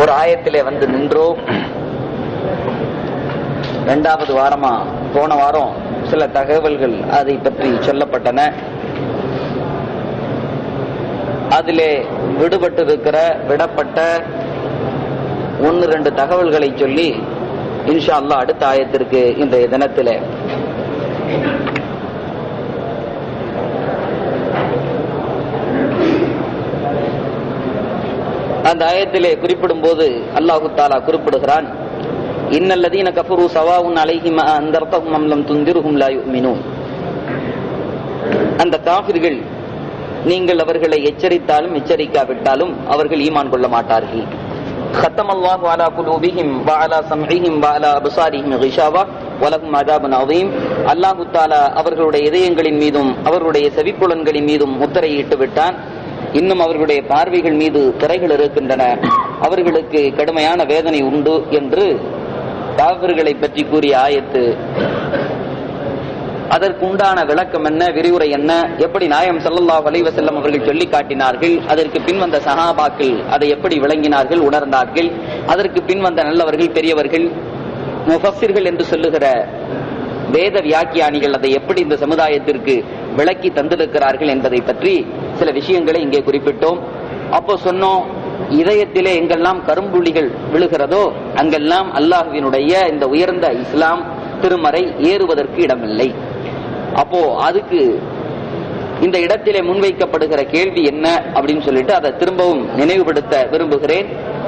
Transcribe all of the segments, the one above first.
ஒரு ஆயத்திலே வந்து நின்றோம் இரண்டாவது வாரமா போன வாரம் சில தகவல்கள் அதை பற்றி சொல்லப்பட்டன அதிலே விடுபட்டிருக்கிற விடப்பட்ட ஒன்னு ரெண்டு தகவல்களை சொல்லி இன்ஷா அல்லாஹ் அடுத்த ஆயத்திற்கு இன்றைய தினத்திலே அந்த ஆயத்திலே குறிப்பிடும் போது அல்லாஹு தாலா குறிப்பிடுகிறான் இன்னல்லதீன கஃபரு சவாவுன் அலைஹிம் அந்தர்த்தஹும் அம்லம் துந்திருஹும் லா யுமினூன் அந்த காஃபிர்கள் நீங்கள் அவர்களை எச்சரித்தாலும் எச்சரிக்காவிட்டாலும் அவர்கள் ஈமான் கொள்ள மாட்டார்கள் ختم الله على قلوبهم وعلى سمعهم وعلى أبصارهم غشاوة ولهم عذاب عظيم அல்லாஹு தாலா அவர்களுடைய இதயங்களின் மீதும் அவர்களுடைய செவிப்புலன்களின் மீதும் முத்திரையிட்டு விட்டான் இன்னும் அவர்களுடைய பார்வைகள் மீது திரைகள் இருக்கின்றன அவர்களுக்கு கடுமையான வேதனை உண்டு என்று காவிர்களை பற்றி கூறிய ஆயத்து அதற்கு உண்டான விளக்கம் என்ன விரிவுரை என்ன எப்படி நாயம் ஸல்லல்லாஹு அலைஹி வஸல்லம் அவர்கள் சொல்லி காட்டினார்கள் அதற்கு பின் வந்த சஹாபாக்கள் அதை எப்படி விளங்கினார்கள் உணர்ந்தார்கள் அதற்கு பின் வந்த நல்லவர்கள் பெரியவர்கள் முஃபஸ்ஸிர்கள் என்று சொல்லுகிற வேத வியாக்கியானிகள் அதை எப்படி இந்த சமுதாயத்திற்கு விளக்கி தந்திருக்கிறார்கள் என்பதை பற்றி சில விஷயங்களை இங்கே குறிப்பிட்டோம் அப்போ சொன்னோம் இதயத்திலே எங்கெல்லாம் கரும்புள்ளிகள் விழுகிறதோ அங்கெல்லாம் அல்லாஹுவினுடைய இந்த உயர்ந்த இஸ்லாம் திருமறை ஏறுவதற்கு இடமில்லை அப்போ அதுக்கு இந்த இடத்திலே முன்வைக்கப்படுகிற கேள்வி என்ன அப்படின்னு சொல்லிட்டு அதை திரும்பவும் நினைவுபடுத்த விரும்புகிறேன்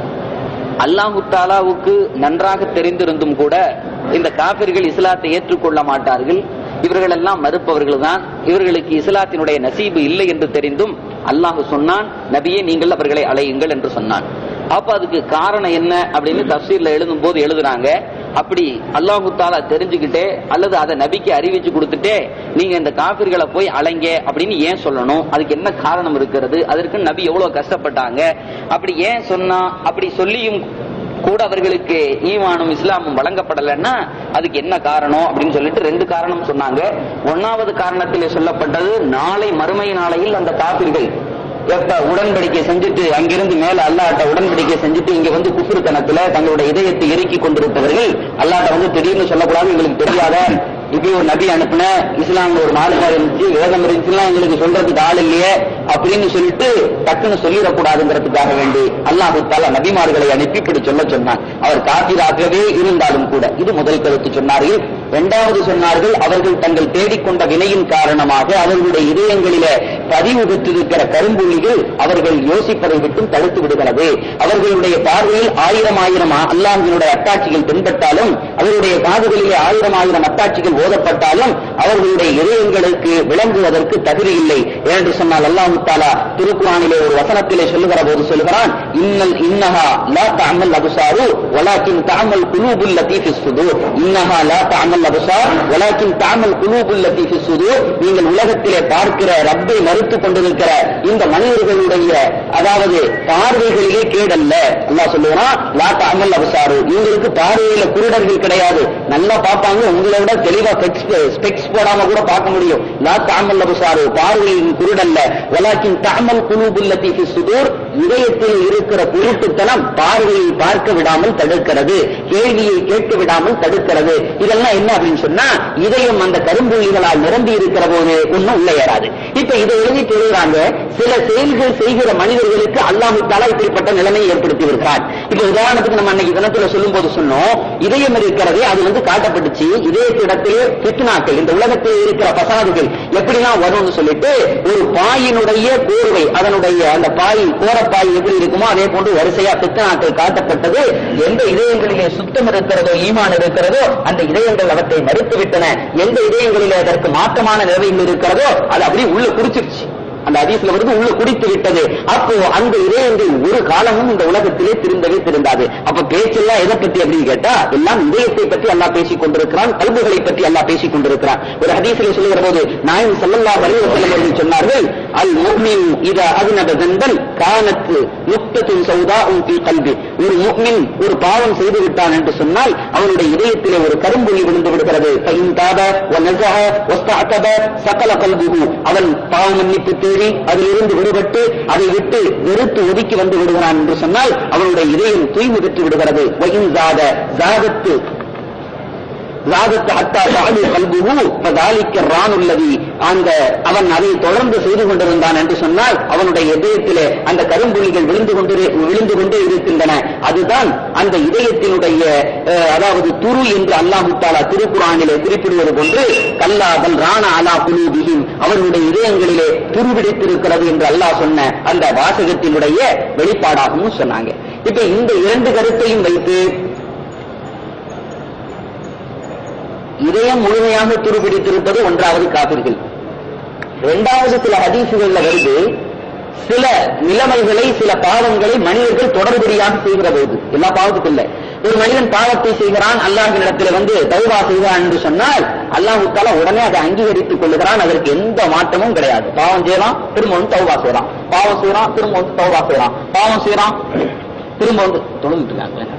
அல்லாஹு தாலாவுக்கு நன்றாக தெரிந்திருந்தும் கூட இந்த காபிர்கள் இஸ்லாத்தை ஏற்றுக்கொள்ள மாட்டார்கள் இவர்கள் எல்லாம் மறுப்பவர்கள் தான் இவர்களுக்கு இஸ்லாத்தினுடைய நசீபு இல்லை என்று தெரிந்தும் அல்லாஹ் சொன்னான் நபியே நீங்கள் அவர்களை அலையுங்கள் என்று சொன்னான் அப்ப அதுக்கு காரணம் என்ன அப்படின்னு தப்சீர்ல எழுதும் போது எழுதுறாங்க அப்படி அல்லாஹு தாலா தெரிஞ்சுக்கிட்டே அல்லது அதை நபிக்கு அறிவிச்சு கொடுத்துட்டே நீங்க இந்த காபிர்களை போய் அலைங்க அப்படின்னு ஏன் சொல்லணும் அதுக்கு என்ன காரணம் இருக்கிறது அதற்கு நபி எவ்வளவு கஷ்டப்பட்டாங்க அப்படி ஏன் சொன்னா அப்படி சொல்லியும் கூட அவர்களுக்கு ஈமானும் இஸ்லாமும் வழங்கப்படலைன்னா அதுக்கு என்ன காரணம் அப்படின்னு சொல்லிட்டு ரெண்டு காரணம் சொன்னாங்க ஒன்னாவது காரணத்திலே சொல்லப்பட்டது நாளை மறுமை நாளையில் அந்த காபிர்கள் எப்ப உடன்படிக்கை செஞ்சுட்டு அங்கிருந்து மேல அல்லாட்ட உடன்படிக்கை செஞ்சுட்டு இங்க வந்து குஃபுரு கணத்துல தங்களுடைய இதயத்தை இறுக்கி கொண்டிருப்பவர்கள் அல்லாட்ட வந்து திடீர்னு சொல்லக்கூடாது எங்களுக்கு தெரியாத இப்படி ஒரு நபி அனுப்புன இஸ்லாம்ல ஒரு மார்க்கம் இருந்துச்சு வேதம் இருந்துச்சுலாம் எங்களுக்கு சொல்றதுக்கு ஆள் இல்லையே அப்படின்னு சொல்லிட்டு டக்குன்னு சொல்லிடக்கூடாதுங்கிறதுக்காக வேண்டி அல்லாஹு தாலா நபிமார்களை அனுப்பி இப்படி சொல்ல சொன்னான் அவர் காத்திராகவே இருந்தாலும் கூட இது முதல் கருத்து சொன்னார்கள் இரண்டாவது சொன்னார்கள் அவர்கள் தங்கள் தேடிக்கொண்ட வினையின் காரணமாக அவர்களுடைய இதயங்களிலே பதிவு பெற்றிருக்கிற கரும்புள்ளிகள் அவர்கள் யோசிப்பதை விட்டும் தடுத்து விடுகிறது அவர்களுடைய பார்வையில் ஆயிரம் ஆயிரம் அல்லாஹினுடைய அத்தாட்சிகள் தென்பட்டாலும் அவருடைய காதுகளிலே ஆயிரம் ஆயிரம் அத்தாட்சிகள் ஓதப்பட்டாலும் அவர்களுடைய இதயங்களுக்கு விளங்குவதற்கு தகுதி இல்லை என்று சொன்னால் அல்லாஹு தாலா திருக்குறானிலே ஒரு வசனத்திலே சொல்லுகிற போது சொல்கிறான் இன்னல் இன்னஹா லா தஅமல் அபுசாரு வலாக்கின் தஅமல் குலூபுல் லத்தீஃபி சுதூர் இன்னஹா லா தஅமல் அபுசார் வலாக்கின் தஅமல் குலூபுல் லத்தீஃபி சுதூர் நீங்கள் உலகத்திலே பார்க்கிற ரப்பை மறுத்துக் கொண்டிருக்கிற இந்த மனிதர்களுடைய அதாவது பார்வைகளிலே கேடல்ல அல்லாஹ் சொல்லுகிறான் லா தஅமல் அபுசாரு உங்களுக்கு பார்வையில குருடர்கள் கிடையாது நல்லா பார்ப்பாங்க உங்களை விட தெளிவா ஸ்பெக்ஸ் போடாம கூட பார்க்க முடியும் லா தாமல் அபுசாரு பார்வையின் குருடல்ல வலாக்கின் தாமல் குலூபுல்லத்தி ஃபி சுதூர் இதயத்தில் இருக்கிற குருட்டுத்தனம் பார்வையை பார்க்க விடாமல் தடுக்கிறது கேள்வியை கேட்க விடாமல் தடுக்கிறது இதெல்லாம் என்ன அப்படின்னு சொன்னா இதயம் அந்த கரும்புள்ளிகளால் நிரம்பி இருக்கிற போது ஒன்னும் உள்ள ஏறாது இப்ப இதை எழுதிட்டு எழுதுறாங்க சில செயல்கள் செய்கிற மனிதர்களுக்கு அல்லாஹு தாலா இப்படிப்பட்ட நிலைமையை ஏற்படுத்தி இருக்கிறார் இப்ப உதாரணத்துக்கு நம்ம அன்னைக்கு தினத்துல சொல்லும் போது சொன்னோம் இதயம் இருக்கிறது அது வந்து காட்டப்பட்டுச்சு இதயத்திடத்திலே பித்னாக்கள் இந்த உலகத்தில் இருக்கிற பசாதுகள் எப்படிலாம் வரும்னு சொல்லிட்டு ஒரு பாயினுடைய கோர்வை அதனுடைய அந்த பாய் கோரப்பாய் எப்படி இருக்குமோ அதே போன்று வரிசையா பித்னாக்கள் காட்டப்பட்டது எந்த இதயங்களிலே சுத்தம் இருக்கிறதோ ஈமான் இருக்கிறதோ அந்த இதயங்கள் அவற்றை மறுத்து விட்டன எந்த இதயங்களிலே அதற்கு மாற்றமான நிலையில் இருக்கிறதோ அது அப்படியே உள்ள குடிச்சிருச்சு அந்த அதிசல வருது உள்ள குடித்து விட்டது அப்போ அந்த இதயங்கள் ஒரு காலமும் இந்த உலகத்திலே திருந்தவே திருந்தாது அப்ப பேச்செல்லாம் எதை பத்தி அப்படின்னு கேட்டா எல்லாம் இதயத்தை பற்றி எல்லாம் பேசிக் கொண்டிருக்கிறான் கல்புகளை பற்றி எல்லாம் பேசிக் கொண்டிருக்கிறான் ஒரு ஹதீசிலே சொல்லுகிற போது நாயம் சல்லல்லா வலிவசல்லம் அவர்கள் சொன்னார்கள் அல் முஃமின் இத அதுனத தந்தன் கானத்து நுக்தத்தின் சௌதா உன் கல்வி ஒரு முக்மின் ஒரு பாவம் செய்து விட்டான் என்று சொன்னால் அவனுடைய இதயத்திலே ஒரு கரும்புள்ளி விழுந்து விடுகிறது فإن تاب ونزع واستعتب سقل قلبه அவன் பாவ மன்னிப்பு தேடி அதிலிருந்து விடுபட்டு அதை விட்டு வெறுத்து ஒதுக்கி வந்து விடுகிறான் என்று சொன்னால் அவனுடைய இதயம் தூய்மை பெற்று விடுகிறது وإن زاد زادت ஜாதத்து அத்தா சாது கல்புகு பதாலிக்க ரான் உள்ளதி அந்த அவன் அதை தொடர்ந்து செய்து கொண்டிருந்தான் என்று சொன்னால் அவனுடைய இதயத்திலே அந்த கரும்புள்ளிகள் விழுந்து கொண்டு விழுந்து கொண்டே இருக்கின்றன அதுதான் அந்த இதயத்தினுடைய அஹ், அதாவது துரு என்று அல்லாஹு தாலா திருக்குறானிலே குறிப்பிடுவது போன்று கல்லாதல் ராண அலா குலூபிஹிம் அவர்களுடைய இதயங்களிலே துருபிடித்திருக்கிறது என்று அல்லாஹ் சொன்ன அந்த வாசகத்தினுடைய வெளிப்பாடாகவும் சொன்னாங்க இப்ப இந்த இரண்டு கருத்தையும் வைத்து இதயம் முழுமையாக துருபிடித்திருப்பது ஒன்றாவது காபிர்கள் இரண்டாவது சில ஹதீசுகள்ல வருது சில நிலைமைகளை சில பாவங்களை மனிதர்கள் தொடர்படியாக செய்கிற போது எல்லா பாவத்துக்கும் இல்ல ஒரு மனிதன் பாவத்தை செய்கிறான் அல்லாஹின் இடத்துல வந்து தௌபா செய்கிறான் என்று சொன்னால் அல்லாஹு தாலா உடனே அதை அங்கீகரித்துக் கொள்ளுகிறான் அதற்கு எந்த மாற்றமும் கிடையாது பாவம் செய்யலாம் திரும்ப வந்து தௌபா செய்யறான் பாவம் செய்யறான் திரும்ப வந்து தௌபா செய்யறான் பாவம் செய்யறான் திரும்ப வந்து தொழுந்துட்டு இருக்காங்க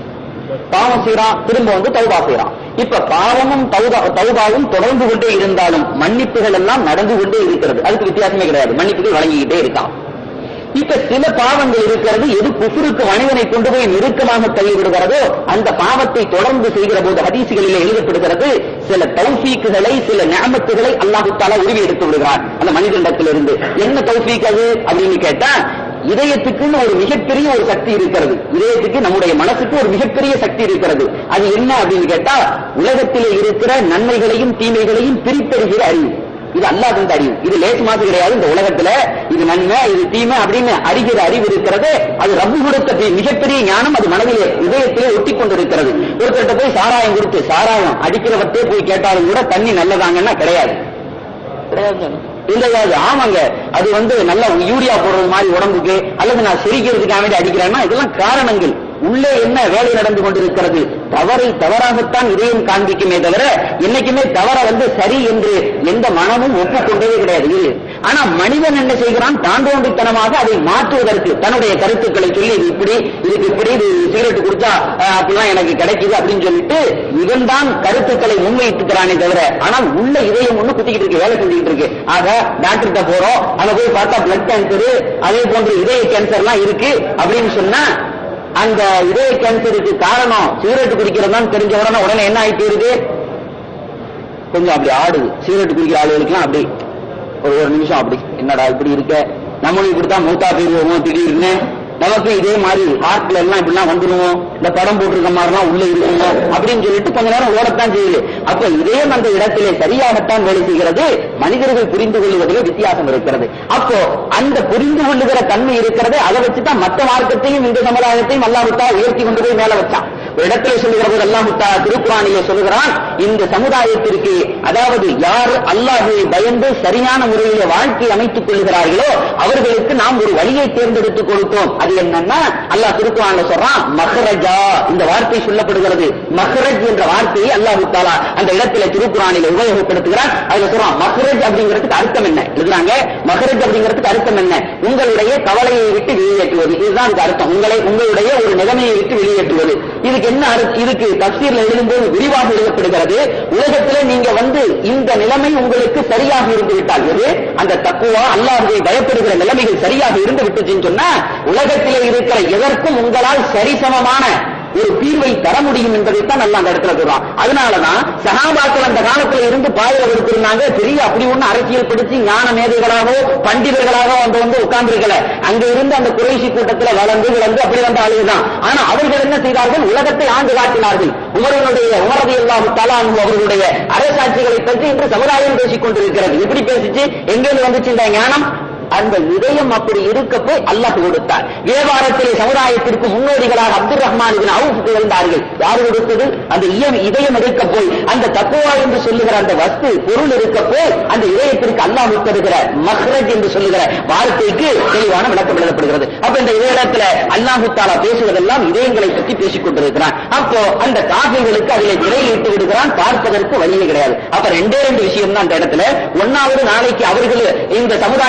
பாவம் செய்யறான் திரும்ப வந்து தௌபா செய்யறான் இப்ப பாவமும் தௌபா தௌபாவும் தொடர்ந்து கொண்டே இருந்தாலும் மன்னிப்புகள் எல்லாம் நடந்து கொண்டே இருக்கிறது அதுக்கு வித்தியாசமே கிடையாது மன்னிப்புகள் வழங்கிக்கிட்டே இருக்கான் இப்ப சில பாவங்கள் இருக்கிறது எது குஃபுருக்கு மனிதனை கொண்டு போய் நெருக்கமாக தள்ளிவிடுகிறதோ அந்த பாவத்தை தொடர்ந்து செய்கிற போது ஹதீசுகளிலே எழுதப்படுகிறது சில தௌஃபீக்குகளை சில ஞாபகத்துகளை அல்லாஹு தாலா உருவி எடுத்து விடுகிறான் அந்த மனிதனிடத்திலிருந்து என்ன தௌஃபீக் அது அப்படின்னு கேட்டா இதயத்துக்குன்னு ஒரு மிகப்பெரிய ஒரு சக்தி இருக்கிறது இதயத்துக்கு நம்முடைய மனசுக்கு ஒரு மிகப்பெரிய சக்தி இருக்கிறது அது என்ன அப்படின்னு கேட்டா உலகத்திலே இருக்கிற நன்மைகளையும் தீமைகளையும் பிரித்தறிகிற அறிவு இது அல்லாஹ் இந்த அறிவு இது லேசு மாசு கிடையாது இந்த உலகத்துல இது நன்மை இது தீமை அப்படின்னு அறிகிற அறிவு இருக்கிறது அது ரப்பு கொடுத்த பி- மிகப்பெரிய ஞானம் அது மனதிலே இதயத்திலே ஒட்டி கொண்டிருக்கிறது ஒருத்தர்கிட்ட போய் சாராயம் கொடுத்து சாராயம் அடிக்கிறவர்த்தே போய் கேட்டாலும் கூட தண்ணி நல்லதாங்கன்னா கிடையாது கிடையாது இல்லையாது ஆமாங்க அது வந்து நல்ல யூரியா போடுறது மாதிரி உடம்புக்கு அல்லது நான் சிரிக்கிறதுக்காக வேண்டி அடிக்கிறேன்னா இதெல்லாம் காரணங்கள் உள்ளே என்ன வேலை நடந்து கொண்டிருக்கிறது தவறை தவறாகத்தான் இதயம் காண்பிக்குமே தவிர என்னைக்குமே தவற வந்து சரி என்று எந்த மனமும் ஒப்புக்கொண்டதே கிடையாது இது ஆனா மனிதன் என்ன செய்கிறான் தாண்டோண்டித்தனமாக அதை மாற்றுவதற்கு தன்னுடைய கருத்துக்களை சொல்லி இது இப்படி இதுக்கு இப்படி இது சிகரெட் குடிச்சா அஹ், அப்படிலாம் எனக்கு கிடைக்குது அப்படின்னு சொல்லிட்டு இவன் தான் கருத்துக்களை முன்வைத்துக்கிறானே தவிர ஆனால் உள்ள இதயம் ஒண்ணு குத்திக்கிட்டு இருக்கு வேலை செஞ்சுக்கிட்டு இருக்கு ஆக டாக்டர்கிட்ட போறோம் அங்க போய் பார்த்தா பிளட் கேன்சர் அதே போன்று இதய கேன்சர் எல்லாம் இருக்கு அப்படின்னு சொன்னா அந்த இதய கேன்சருக்கு காரணம் சிகரெட் குடிக்கிறதுதான் தெரிஞ்ச உடனே உடனே என்ன ஆயிட்டு இருக்கு கொஞ்சம் அப்படி ஆடுது சிகரெட் குடிக்கிற ஆளுகளுக்குலாம் அப்படி ஒரு ஒரு நிமிஷம் அப்படி என்னடா இப்படி இருக்க நம்மளும் இப்படித்தான் மூத்தா போயிருவோமோ திடீர்னு நமக்கு இதே மாதிரி ஹார்ட்ல எல்லாம் இப்படிலாம் வந்துருவோம் இந்த படம் போட்டிருக்க மாதிரிலாம் உள்ள இருக்குமோ அப்படின்னு சொல்லிட்டு கொஞ்ச நேரம் ஓடத்தான் செய்யுது அப்ப இதயம் அந்த இடத்திலே சரியாகத்தான் வேலை செய்கிறது மனிதர்கள் புரிந்து கொள்வதிலே வித்தியாசம் இருக்கிறது அப்போ அந்த புரிந்து கொள்ளுகிற தன்மை இருக்கிறது அதை வச்சுதான் மற்ற மார்க்கத்தையும் இந்த சமுதாயத்தையும் அல்லாஹுத்தா உயர்த்தி கொண்டு போய் மேல வச்சான் ஒரு இடத்துல சொல்லுகிற போது அல்லாஹுத்தா திருக்குறானிலே சொல்லுகிறான் இந்த சமுதாயத்திற்கு அதாவது யார் அல்லாஹுவை பயந்து சரியான முறையிலே வாழ்க்கை அமைத்துக் கொள்கிறார்களோ அவர்களுக்கு நாம் ஒரு வழியை தேர்ந்தெடுத்து கொடுத்தோம் அது என்னன்னா அல்லாஹ் திருக்குறான்ல சொல்றான் மஹரஜா இந்த வார்த்தை சொல்லப்படுகிறது மஹரஜ் என்ற வார்த்தையை அல்லாஹு தாலா அந்த இடத்துல திருக்குறானில உபயோகப்படுத்துகிறான் அதுல சொல்றான் மஹரஜ் அப்படிங்கிறதுக்கு அர்த்தம் என்ன எழுதுறாங்க மஹரஜ் அப்படிங்கிறதுக்கு அர்த்தம் என்ன உங்களுடைய கவலையை விட்டு வெளியேற்றுவது இதுதான் இதுக்கு அர்த்தம் உங்களை உங்களுடைய ஒரு நிலைமையை விட்டு வெளியேற்றுவது இதுக்கு என்ன அர்த்தம் இதுக்கு தப்சீர்ல எழுதும்போது விரிவாக எழுதப்படுகிறது உலகத்திலே நீங்க வந்து இந்த நிலைமை உங்களுக்கு சரியாக இருந்து விட்டால் எது அந்த தக்குவா அல்லாஹ்வை பயப்படுகிற நிலைமைகள் சரியாக இருந்து விட்டுச்சுன்னு சொன்னா உலகத்திலே இருக்கிற எதற்கும் உங்களால் சரிசமமான ஒரு தீர்வை தர முடியும் என்பதைத்தான் நல்லா அந்த இடத்துல சொல்றான் அதனாலதான் சகாபாக்கள் அந்த காலத்துல இருந்து பாயிர இருந்தாங்க பெரிய அப்படி ஒண்ணு அரசியல் படிச்சு ஞான மேதைகளாகவோ பண்டிதர்களாகவோ வந்து வந்து உட்கார்ந்திருக்கல அங்க இருந்து அந்த குறைசி கூட்டத்துல வளர்ந்து விளந்து அப்படி வந்த ஆளுதான் ஆனா அவர்கள் என்ன செய்தார்கள் உலகத்தை ஆண்டு காட்டினார்கள் உமரனுடைய உமரது இல்லாம தலானு அவர்களுடைய அரசாட்சிகளை பற்றி இன்று சமுதாயம் பேசிக் கொண்டிருக்கிறது எப்படி பேசிச்சு எங்கிருந்து வந்துச்சு இந்த ஞானம் அந்த இதயம் அப்படி இருக்க போய் அல்லாஹ் கொடுத்தார் வியாபாரத்திலே சமுதாயத்திற்கு முன்னோடிகளாக அப்துல் ரஹ்மான் இபின் அவுஃப் இருந்தார்கள் யார் கொடுத்தது அந்த இயம் இதயம் இருக்க போய் அந்த தக்குவா என்று சொல்லுகிற அந்த வஸ்து பொருள் இருக்க போய் அந்த இதயத்திற்கு அல்லாஹ் தருகிற மஹ்ரஜ் என்று சொல்லுகிற வார்த்தைக்கு தெளிவான விளக்கம் எழுதப்படுகிறது அப்ப இந்த இதயத்துல அல்லாஹு தாலா பேசுவதெல்லாம் இதயங்களை பற்றி பேசிக் கொண்டிருக்கிறான் அப்போ அந்த காஃபிகளுக்கு அதிலே திரையிட்டு விடுகிறான் பார்ப்பதற்கு வழியே கிடையாது அப்ப ரெண்டே ரெண்டு விஷயம் தான் அந்த இடத்துல ஒன்னாவது நாளைக்கு அவர்கள் இந்த சமுதாயத்திற்கு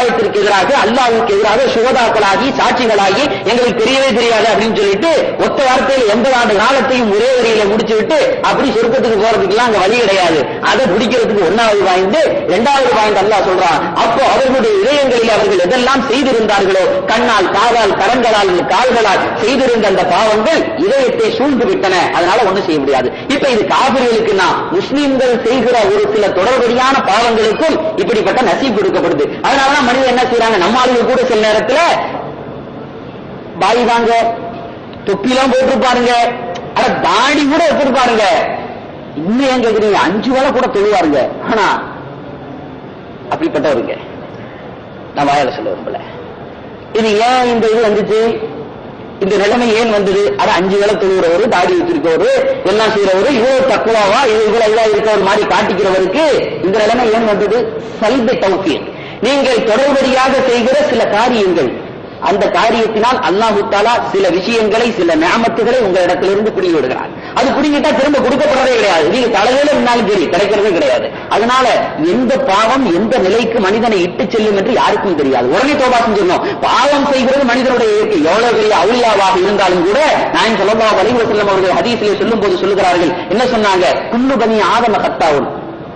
எதிராக அல்லாஹ்வுக்கு எதிராக சுகதாக்களாகி சாட்சிகளாகி எங்களுக்கு தெரியவே தெரியாது அப்படின்னு சொல்லிட்டு ஒத்த வார்த்தையில் எண்பது ஆண்டு காலத்தையும் ஒரே வரியில முடிச்சு விட்டு அப்படி சொர்க்கத்துக்கு போறதுக்கெல்லாம் அங்க வழி கிடையாது அதை பிடிக்கிறதுக்கு ஒன்னாவது வாய்ந்து இரண்டாவது வாய்ந்து அல்லாஹ் சொல்றான் அப்போ அவர்களுடைய இதயங்களில் அவர்கள் எதெல்லாம் செய்திருந்தார்களோ கண்ணால் காதால் கரங்களால் கால்களால் செய்திருந்த அந்த பாவங்கள் இதயத்தை சூழ்ந்து விட்டன அதனால ஒண்ணும் செய்ய முடியாது இப்ப இது காபிர்களுக்குன்னா முஸ்லிம்கள் செய்கிற ஒரு சில தொடர்படியான பாவங்களுக்கும் இப்படிப்பட்ட நசீப் கொடுக்கப்படுது அதனாலதான் மனிதன் என்ன செய்யறாங்க நம்ம ஆளுங்க கூட சில நேரத்துல பாய் வாங்க தொப்பிலாம் போட்டிருப்பாருங்க அட தாடி கூட வச்சிருப்பாருங்க இன்னும் ஏன் கேக்குறீங்க அஞ்சு வேளை கூட தொழுவாருங்க ஆனா அப்படிப்பட்டவருங்க நான் வாயால சொல்ல விரும்பல இது ஏன் இந்த இது வந்துச்சு இந்த நிலைமை ஏன் வந்தது அது அஞ்சு வேளை தொழுகிறவரு தாடி வச்சிருக்கவரு எல்லாம் செய்யறவரு இவ்வளவு தக்குவாவா இது இவ்வளவு இதா இருக்கிறவர் மாதிரி காட்டிக்கிறவருக்கு இந்த நிலைமை ஏன் வந்தது சல்பை தௌஃபீக் நீங்கள் தொடர்படியாக செய்கிற சில காரியங்கள் அந்த காரியத்தினால் அல்லாஹு தாலா சில விஷயங்களை சில நியாமத்துகளை உங்களிடத்திலிருந்து பிடிங்கி விடுகிறார் அது பிடிங்கிட்டா திரும்ப கொடுக்கப்படுறதே கிடையாது நீங்க தலையில இருந்தாலும் சரி கிடைக்கிறதே கிடையாது அதனால எந்த பாவம் எந்த நிலைக்கு மனிதனை இட்டு செல்லும் என்று யாருக்கும் தெரியாது உடனே தோபா செஞ்சிடணும் பாவம் செய்கிறது மனிதனுடைய இயற்கை எவ்வளவு பெரிய அவுளியாவாக இருந்தாலும் கூட நான் சொல்லா வலிவு செல்லும் அவர்கள் ஹதீஸிலே சொல்லும் போது சொல்லுகிறார்கள் என்ன சொன்னாங்க குல்லு பனி ஆதம கத்தாவும்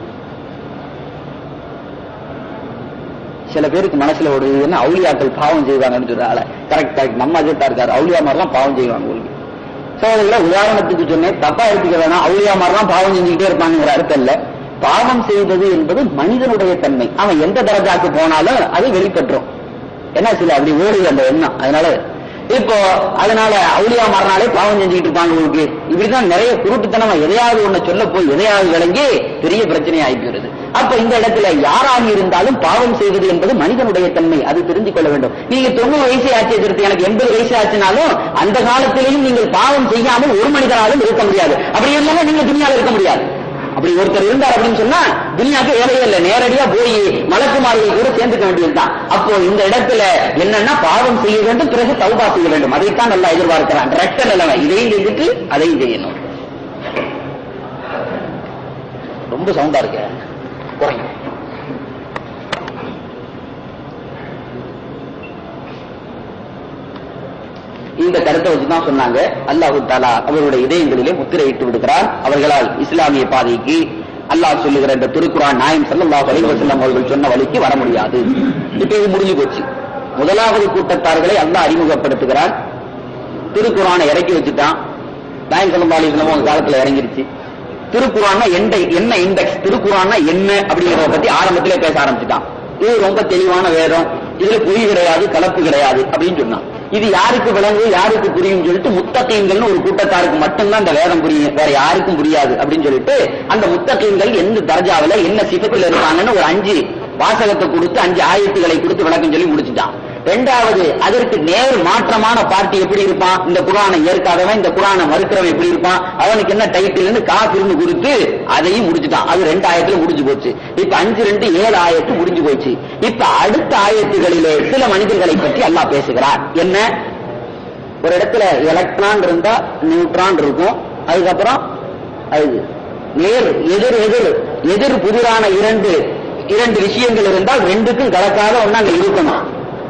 சில பேருக்கு மனசுல ஒரு என்ன அவுளியாக்கள் பாவம் செய்வாங்கன்னு சொல்றாங்க கரெக்ட் கரெக்ட் நம்ம அஜெட்டா இருக்காரு அவுளியா மாதிரிலாம் பாவம் செய்வாங்க உங்களுக்கு சோதரில உதாரணத்துக்கு சொன்னேன் தப்பா எடுத்துக்க வேணாம் அவுளியா மாதிரிலாம் பாவம் செஞ்சுக்கிட்டே இருப்பாங்கிற அர்த்தம் இல்ல பாவம் செய்வது என்பது மனிதனுடைய தன்மை அவன் எந்த தரஜாக்கு போனாலும் அது வெளிப்பட்டுரும் என்ன சில அப்படி ஓடுது அந்த எண்ணம் அதனால இப்போ அதனால அவுளியா மாறினாலே பாவம் செஞ்சுக்கிட்டு இருப்பாங்க உங்களுக்கு இப்படிதான் நிறைய குருட்டுத்தனமா எதையாவது ஒண்ணு சொல்ல போய் எதையாவது விளங்கி பெரிய பிரச்சனை ஆகிக்கிறது அப்ப இந்த இடத்துல யாராக இருந்தாலும் பாவம் செய்வது என்பது மனிதனுடைய தன்மை அது தெரிந்து கொள்ள வேண்டும் நீங்க தொண்ணூறு வயசு ஆச்சு எதிர்த்து எனக்கு எண்பது வயசு ஆச்சுனாலும் அந்த காலத்திலேயும் நீங்கள் பாவம் செய்யாமல் ஒரு மனிதனாலும் இருக்க முடியாது அப்படி இருந்தாலும் நீங்க துணியால இருக்க முடியாது அப்படி ஒருத்தர் இருந்தார் அப்படின்னு சொன்னா துனியாக்கு வேலையே இல்லை நேரடியா போய் மலக்குமாரியை கூட சேர்ந்துக்க வேண்டியதுதான் அப்போ இந்த இடத்துல என்னன்னா பாவம் செய்ய வேண்டும் பிறகு தௌபா செய்ய வேண்டும் அதைத்தான் நல்லா எதிர்பார்க்கிறான் ரெட்ட நிலைமை இதையும் செஞ்சுட்டு அதையும் செய்யணும் ரொம்ப சவுண்டா இருக்க குறைங்க இந்த கருத்தை வச்சுதான் சொன்னாங்க அல்லாஹு தாலா அவருடைய இதயங்களிலே முத்திரையிட்டு விடுகிறார் அவர்களால் இஸ்லாமிய பாதைக்கு அல்லாஹ் சொல்லுகிற இந்த திருக்குறான் நாயம் ஸல்லல்லாஹு அலைஹி வஸல்லம் அவர்கள் சொன்ன வழிக்கு வர முடியாது இப்ப இது முடிஞ்சு போச்சு முதலாவது கூட்டத்தார்களை அல்லாஹ் அறிமுகப்படுத்துகிறார் திருக்குறானை இறக்கி வச்சுட்டான் நாயம் ஸல்லல்லாஹு அலைஹி வஸல்லம் அவங்க காலத்துல இறங்கிருச்சு திருக்குறான்னா எந்த என்ன இண்டெக்ஸ் திருக்குறான்னா என்ன அப்படிங்கிறத பத்தி ஆரம்பத்திலே பேச ஆரம்பிச்சுட்டான் இது ரொம்ப தெளிவான வேதம் இதுல பொய் கிடையாது கலப்பு கிடையாது அப்படின்னு சொன்னான் இது யாருக்கு விளங்கு யாருக்கு புரியும் சொல்லிட்டு முத்தகீன்கள்னு ஒரு கூட்டத்தாருக்கு மட்டும்தான் அந்த வேதம் புரியும் வேற யாருக்கும் புரியாது அப்படின்னு சொல்லிட்டு அந்த முத்தகீன்கள் எந்த தர்ஜாவில என்ன சிபத்துல இருப்பாங்கன்னு ஒரு அஞ்சு வாசகத்தை கொடுத்து அஞ்சு ஆயத்துகளை கொடுத்து விளக்கம் சொல்லி முடிச்சுட்டான் ரெண்டாவது அதற்கு நேர் மாற்றமான பார்ட்டி எப்படி இருப்பான் இந்த குரானை ஏற்காதவன் இந்த குரானை மறுக்கிறவன் எப்படி இருப்பான் அவனுக்கு என்ன டைட்டில்னு காசுன்னு கொடுத்து அதையும் முடிச்சுட்டான் அது ரெண்டு ஆயத்துல முடிஞ்சு போச்சு இப்ப அஞ்சு ரெண்டு ஏழு ஆயத்து முடிஞ்சு போச்சு இப்ப அடுத்த ஆயத்துகளிலே சில மனிதர்களை பற்றி அல்லாஹ் பேசுகிறார் என்ன ஒரு இடத்துல எலக்ட்ரான் இருந்தா நியூட்ரான் இருக்கும் அதுக்கப்புறம் அது நேர் எதிர் எதிர் எதிர் புதிரான இரண்டு இரண்டு விஷயங்கள் இருந்தால் ரெண்டுக்கும் கலக்காத ஒண்ணு அங்க இருக்கணும்